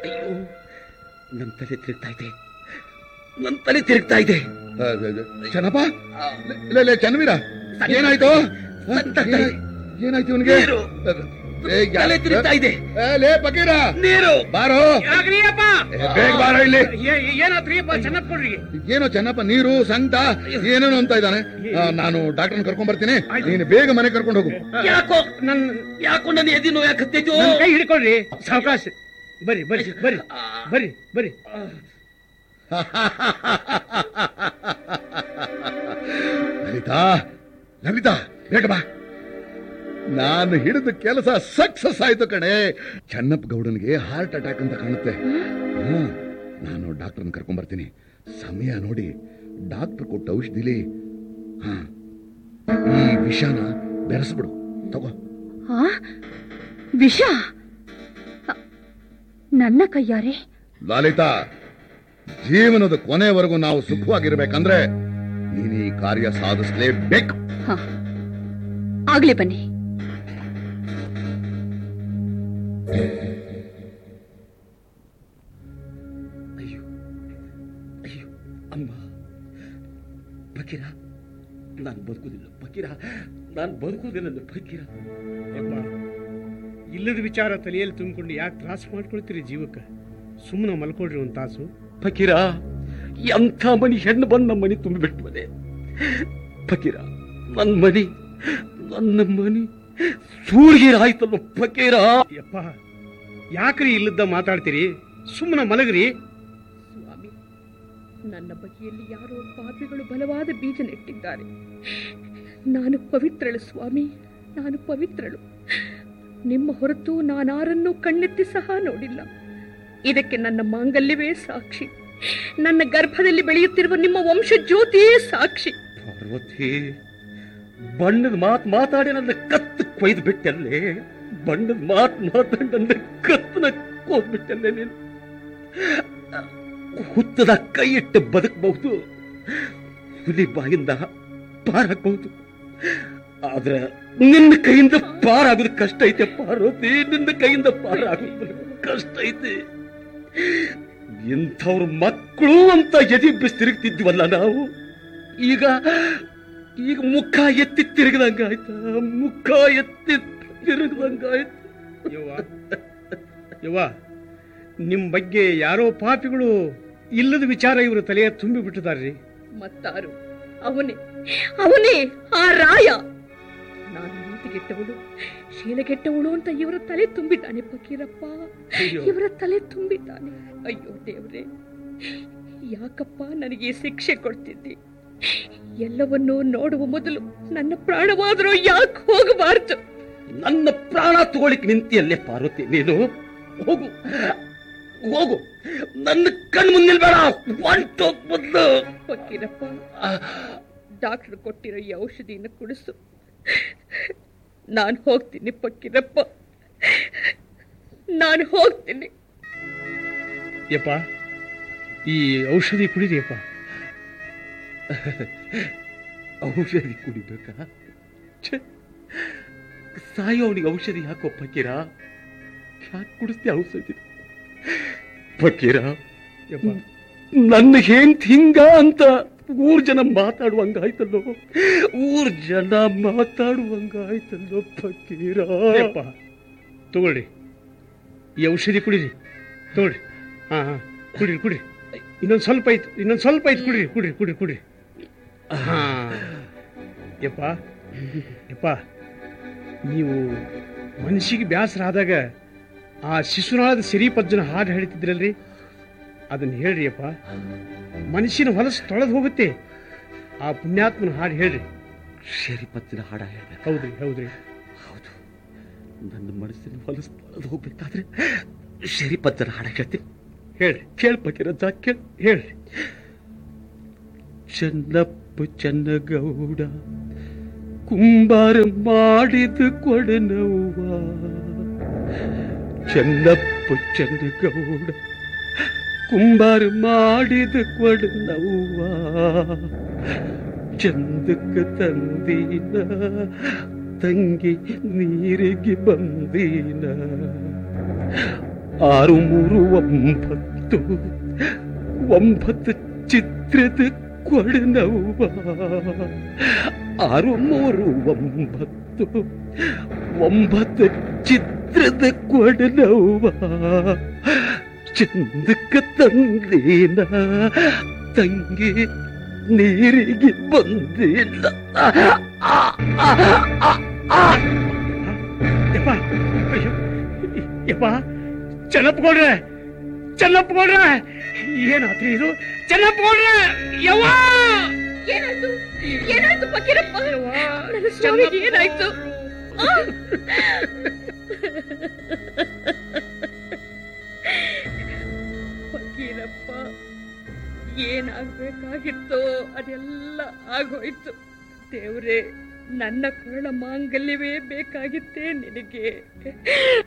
[SPEAKER 5] ನನ್ನ ತಲೆ ತಿರುಗ್ತಾ ಇದೆ ನನ್ನ ತಲೆ ತಿರುಗ್ತಾ ಇದೆ
[SPEAKER 1] ಆ, ಆ, ಆ, ಚೆನ್ನಪ್ಪ ಲೇ, ಲೇ ಚನ್ನವೀರ ಏನಾಯ್ತು ಆ, ಏನಾಯ್- ಏನಾಯ್ತು ಇವನಿಗೆ
[SPEAKER 5] ನೀರು. ತಲೆ ತಿರುಗ್ತಾ ಇದೆ
[SPEAKER 1] ಲೇ ಫಕೀರ
[SPEAKER 5] ನೀರು
[SPEAKER 1] ಬಾರೋ
[SPEAKER 2] ಯಾಕ್ರಿಯಪ್ಪ
[SPEAKER 1] ಏ, ಬೇಗ ಬಾರೋ ಇಲ್ಲಿ
[SPEAKER 2] ಏನಾತ್ರಿಯಪ್ಪ ಚೆನ್ನಾಗ್ ಕೊಡ್ರಿ
[SPEAKER 1] ಏನೋ ಚೆನ್ನಪ್ಪ ನೀರು ಸಂಕಟ ಏನೇನೋ ಅಂತ ಇದ್ದಾನೆ ಆ, ನಾನು ಡಾಕ್ಟರ್ನ ಕರ್ಕೊಂಡ್ ಬರ್ತೀನಿ ನೀನು ಬೇಗ ಮನೆ ಕರ್ಕೊಂಡು ಹೋಗು
[SPEAKER 5] ಯಾಕೋ
[SPEAKER 2] ನನ್
[SPEAKER 5] ಯಾಕೋ ನನ್ನ ಎದಿ ನೋಯಾಕತ್ತೈತೋ
[SPEAKER 2] ನನ್ ಕೈ ಹಿಡ್ಕೊಳ್ರಿ ಸಾವಕಾಶ ಬರ್ರಿ ಬರ್ರಿ ಬರ್ರಿ ಬರ್ರಿ ಬರ್ರಿ
[SPEAKER 1] ಲಲಿತಾ ಲಲಿತಾ ಬೇಗ ಬಾ ನಾನು ಹಿಡಿದ ಕೆಲಸ ಸಕ್ಸಸ್ ಆಯ್ತು ಕಣೆ ಚನ್ನಪ್ಪ ಗೌಡನ್ಗೆ ಹಾರ್ಟ್ ಅಟ್ಯಾಕ್ ಅಂತ ಕಾಣುತ್ತೆ ಹಾ ನಾನು ಡಾಕ್ಟರ್ನ ಕರ್ಕೊಂಡ್ ಬರ್ತೀನಿ ಸಮಯ ನೋಡಿ ಡಾಕ್ಟರ್ ಕೊಟ್ಟ ಔಷಧಿಲಿ ಹಾ ಈ ವಿಷಾನ ಬೆರೆಸ್ಬಿಡು ತಗೋ
[SPEAKER 6] ಆ ವಿಷ ಅ, ನನ್ನ ಕೈಯಾರೆ
[SPEAKER 1] ಲಲಿತಾ ಜೀವನದ ಕೊನೆವರೆಗೂ ನಾವು ಸುಖವಾಗಿರ್ಬೇಕಂದ್ರೆ ನೀನು ಈ ಕಾರ್ಯ ಸಾಧಿಸಲೇಬೇಕು
[SPEAKER 6] ಹ ಆಗ್ಲಿ ಬನ್ನಿ
[SPEAKER 5] ಅಯ್ಯೋ ಅಯ್ಯೋ ಅಮ್ಮ ಫಕೀರ ನಾನು ಬದುಕುದಿಲ್ಲ ಫಕೀರ ನಾನು ಬದುಕುದಿಲ್ಲ ಫಕೀರ
[SPEAKER 2] ಯಪ್ಪ ಇಲ್ಲದ ವಿಚಾರ ತಲೆಯಲ್ಲಿ ತುಂಬಿಕೊಂಡು ಯಾಕೆ ತ್ರಾಸ ಮಾಡ್ಕೊಳ್ತೀರಿ ಜೀವಕ್ಕೆ ಸುಮ್ಮನೆ ಮಲ್ಕೊಳ್ರಿ ಒಂದು ತಾಸು
[SPEAKER 5] ಫಕೀರ ಎಂಥ ಮನಿ ಹೆಣ್ಣು ಬಂದು ನಮ್ಮ ಮನೆ ತುಂಬಿಬಿಟ್ಟು ಮನೆ ಫಕೀರ ನನ್ನ ಮನಿ ನನ್ನ ಮನಿ ಸೂರ್ಗಿರಾಯ್ತಲ್ಲ ಫಕೀರ
[SPEAKER 2] ಯಪ್ಪ ಯಾಕ್ರಿ ಇಲ್ಲದ ಮಾತಾಡ್ತೀರಿ ಸುಮ್ಮನೆ ಮಲಗ್ರಿ
[SPEAKER 7] ಸ್ವಾಮಿ ನನ್ನ ಬಗೆಯಲ್ಲಿ ಯಾರೋ ಪಾಪಿಗಳು ಬಲವಾದ ಬೀಜ ನೆಟ್ಟಿದ್ದಾರೆ ನಾನು ಪವಿತ್ರಳು ಸ್ವಾಮಿ ನಾನು ಪವಿತ್ರಳು ನಿಮ್ಮ ಹೊರತು ನಾನಾರನ್ನೂ ಕಣ್ಣೆತ್ತಿ ಸಹ ನೋಡಿಲ್ಲ ಇದಕ್ಕೆ ನನ್ನ ಮಾಂಗಲ್ಯವೇ ಸಾಕ್ಷಿ ನನ್ನ ಗರ್ಭದಲ್ಲಿ ಬೆಳೆಯುತ್ತಿರುವ ನಿಮ್ಮ ವಂಶ ಜ್ಯೋತಿಯೇ ಸಾಕ್ಷಿ
[SPEAKER 5] ಪಾರ್ವತಿ ಬಣ್ಣದ ಮಾತು ಮಾತಾಡಿ ನನ್ನ ಕತ್ತು ಕೊಯ್ದು ಬಿಟ್ಟಲ್ಲೇ ಬಣ್ಣದ ಮಾತು ಮಾತಾಡಿ ನನ್ನ ಕತ್ತನ ಕೊಯ್ದ್ಬಿಟ್ಟಲ್ಲೇ ನೀನು ಹುತ್ತದ ಕೈ ಇಟ್ಟು ಬದುಕಬಹುದು ಹುಲಿ ಬಾಯಿಂದ ಪಾರಾಗಬಹುದು ಆದ್ರೆ ನಿನ್ನ ಕೈಯಿಂದ ಪಾರಾಗೋದು ಕಷ್ಟ ಐತೆ ಪಾರ್ವತಿ ನಿನ್ನ ಕೈಯಿಂದ ಪಾರಾಗೋದು ಕಷ್ಟ ಐತೆ ಇಂಥವ್ರ ಮಕ್ಕಳು ಅಂತ ಎದಿ ಬಿಸಿ ತಿರುಗ್ತಿದ್ವಲ್ಲ ನಾವು ಈಗ ಈಗ ಮುಖ ಎತ್ತಿ ತಿರುಗದಂಗಾಯ್ತ ಮುಖ ಎತ್ತಿ ತಿರುಗದಂಗಾಯ್ತು
[SPEAKER 2] ಯವ್ವ ಯವ್ವ ನಿಮ್ಮ ಬಗ್ಗೆ ಯಾರೋ ಪಾಪಿಗಳು ಇಲ್ಲದ ವಿಚಾರ ಇವರು ತಲೆಯ ತುಂಬಿ ಬಿಟ್ಟಿದಾರ್ರಿ
[SPEAKER 7] ಮತ್ತಾರು ಅವನೇ ಅವನೇ ಆ ರಾಯ ನಾನು ನೀತಿಗೆಟ್ಟವಳು ಶೀಲಗೆಟ್ಟವಳು ಅಂತ ಇವರ ತಲೆ ತುಂಬಿದ್ದಾನೆ ಫಕೀರಪ್ಪ
[SPEAKER 2] ಅಯ್ಯೋ.
[SPEAKER 7] ಇವರ ತಲೆ ತುಂಬಿದ್ದಾನೆ ಅಯ್ಯೋ ದೇವ್ರೆ ಯಾಕಪ್ಪ ನನಗೆ ಈ ಶಿಕ್ಷೆ ಕೊಡ್ತಿದ್ದಿ ಎಲ್ಲವನ್ನೂ ನೋಡುವ ಮೊದಲು ನನ್ನ ಪ್ರಾಣವಾದರೂ ಯಾಕೆ ಹೋಗಬಾರ್ದು
[SPEAKER 5] ನನ್ನ ಪ್ರಾಣ ತಗೊಳಿಕ್ ನಿಂತಿಯಲ್ಲೇ ಪಾರ್ವತಿ ನೀನು ಹೋಗು ಹೋಗು ನನ್ನ ಕಣ್ ಮುಂದೆ ಬೇಡ ಹೊಂಟೋಗ್ ಮೊದ್ಲು
[SPEAKER 7] ಫಕೀರಪ್ಪ ಡಾಕ್ಟರ್ ಕೊಟ್ಟಿರೋ ಈ ಔಷಧಿಯನ್ನು ಕುಡಿಸು ನಾನು ಹೋಗ್ತೀನಿ ಫಕೀರಪ್ಪ ನಾನು ಹೋಗ್ತೀನಿ
[SPEAKER 2] ಯಪ್ಪ ಈ ಔಷಧಿ ಕುಡಿರಿಯಪ್ಪ
[SPEAKER 5] ಔಷಧಿ ಕುಡಿಬೇಕಾ ಛೆ, ಸಾಯೋವನಿಗೆ ಔಷಧಿ ಯಾಕೋ ಫಕೀರ ಯಾಕೆ ಕುಡಿಸ್ತಿ ಔಷಧಿ ಫಕೀರ
[SPEAKER 2] ಯಪ್ಪ
[SPEAKER 5] ನನ್ನ ಹೆಂತ್ ಹಿಂಗ ಅಂತ ಊರ್ ಜನ ಮಾತಾಡುವಂಗಾಯ್ತಲ್ಲೋ ಊರ್ ಜನ ಮಾತಾಡುವಂಗಾಯ್ತಲ್ಲೋ ಫಕೀರ
[SPEAKER 2] ಯಪ್ಪ ತಗೊಳ್ರಿ ಈ ಔಷಧಿ ಕುಡಿರಿ ತಗೊಳ್ರಿ ಹಾ ಹಾ ಕುಡಿರಿ ಕುಡಿರಿ ಇನ್ನೊಂದು ಸ್ವಲ್ಪ ಐತ್ ಇನ್ನೊಂದು ಸ್ವಲ್ಪ ಐತ್ ಕುಡಿರಿ ಕುಡಿರಿ ಕುಡಿರಿ ಕುಡಿರಿ ಹಾ ಯಪ್ಪ ಯಪ್ಪ ನೀವು ಮನಸ್ಸಿಗೆ ಬೇಸರ ಆದಾಗ ಆ ಶಿಶುನಾಳದ ಸಿರಿಪಜ್ಜನ ಹಾಡು ಹೇಳ್ತಿದ್ರಲ್ರಿ ಅದನ್ನ ಹೇಳ್ರಿ ಅಪ್ಪ ಮನಸ್ಸಿನ ಹೊಲಸು ತೊಳೆದು ಹೋಗುತ್ತೆ ಆ ಪುಣ್ಯಾತ್ಮನ ಹಾಡು ಹೇಳ್ರಿ
[SPEAKER 5] ಶರಿಪತ್ತಿನ ಹಾಡ ಹೇಳ್ಬೇಕು
[SPEAKER 2] ಹೌದ್ರಿ ಹೌದ್ರಿ
[SPEAKER 5] ಹೌದು ನನ್ನ ಮನಸ್ಸಿನ ಹೊಲಸು ತೊಳೆದು ಹೋಗ್ಬೇಕಾದ್ರೆ ಶರಿಪತ್ತಿನ ಹಾಡ ಹೇಳ್ತೀನಿ
[SPEAKER 2] ಹೇಳ್ರಿ
[SPEAKER 5] ಕೇಳ್ಬೇಕಿರಂತ ಕೇಳ್
[SPEAKER 2] ಹೇಳ್ರಿ
[SPEAKER 5] ಚೆನ್ನಪ್ಪ ಚೆನ್ನಗೌಡ ಕುಂಬಾರ ಮಾಡಿದ ಕೊಡನವ್ವ ಚೆನ್ನಪ್ಪ ಚೆನ್ನಗೌಡ ಕುಂಬಾರ ಮಾಡಿದ ಕೊಡನವ್ವ ಚಂದಕ್ಕ ತಂದೀನ ತಂಗಿ ನೀರಿಗೆ ಬಂದೀನ ಆರು ಮೂರು ಒಂಬತ್ತು
[SPEAKER 2] ಒಂಬತ್ತು ಒಂಬತ್ತು ಚಿತ್ರದ ಕೊಡನವ್ವ ಆರು ಮೂರು ಒಂಬತ್ತು ಒಂಬತ್ತು ಚಿತ್ರದ ಕೊಡನವ್ವ ಚಂದಕ್ಕ ತಂದೇನ ತಂಗಿ ನೀರಿಗೆ ಬಂದಿಲ್ಲ ಯಪ್ಪ ಅಯ್ಯೋ ಯಪ್ಪ ಚೆನ್ನಪ್ಪಗೌಡ್ರೆ ಚೆನ್ನಪ್ಪಗೌಡ್ರೆ ಏನಾತ್ರಿ ಇದು ಚೆನ್ನಪ್ಪಗೌಡ್ರೆ ಯವ್ವ
[SPEAKER 7] ಏನಾಯ್ತು ಏನಾಯ್ತು ಫಕೀರಪ್ಪ ನನ್ನ ಸ್ವಾಮಿಗೆ ಏನಾಯ್ತು ಆ? ಫಕೀರಪ್ಪ ಏನಾಗ್ಬೇಕಾಗಿತ್ತೋ ಅದೆಲ್ಲ ಆಗೋಯ್ತು ದೇವ್ರೇ ನನ್ನ ಕರ್ಣ ಮಾಂಗಲ್ಯವೇ ಬೇಕಾಗಿತ್ತೇ ನಿನಗೆ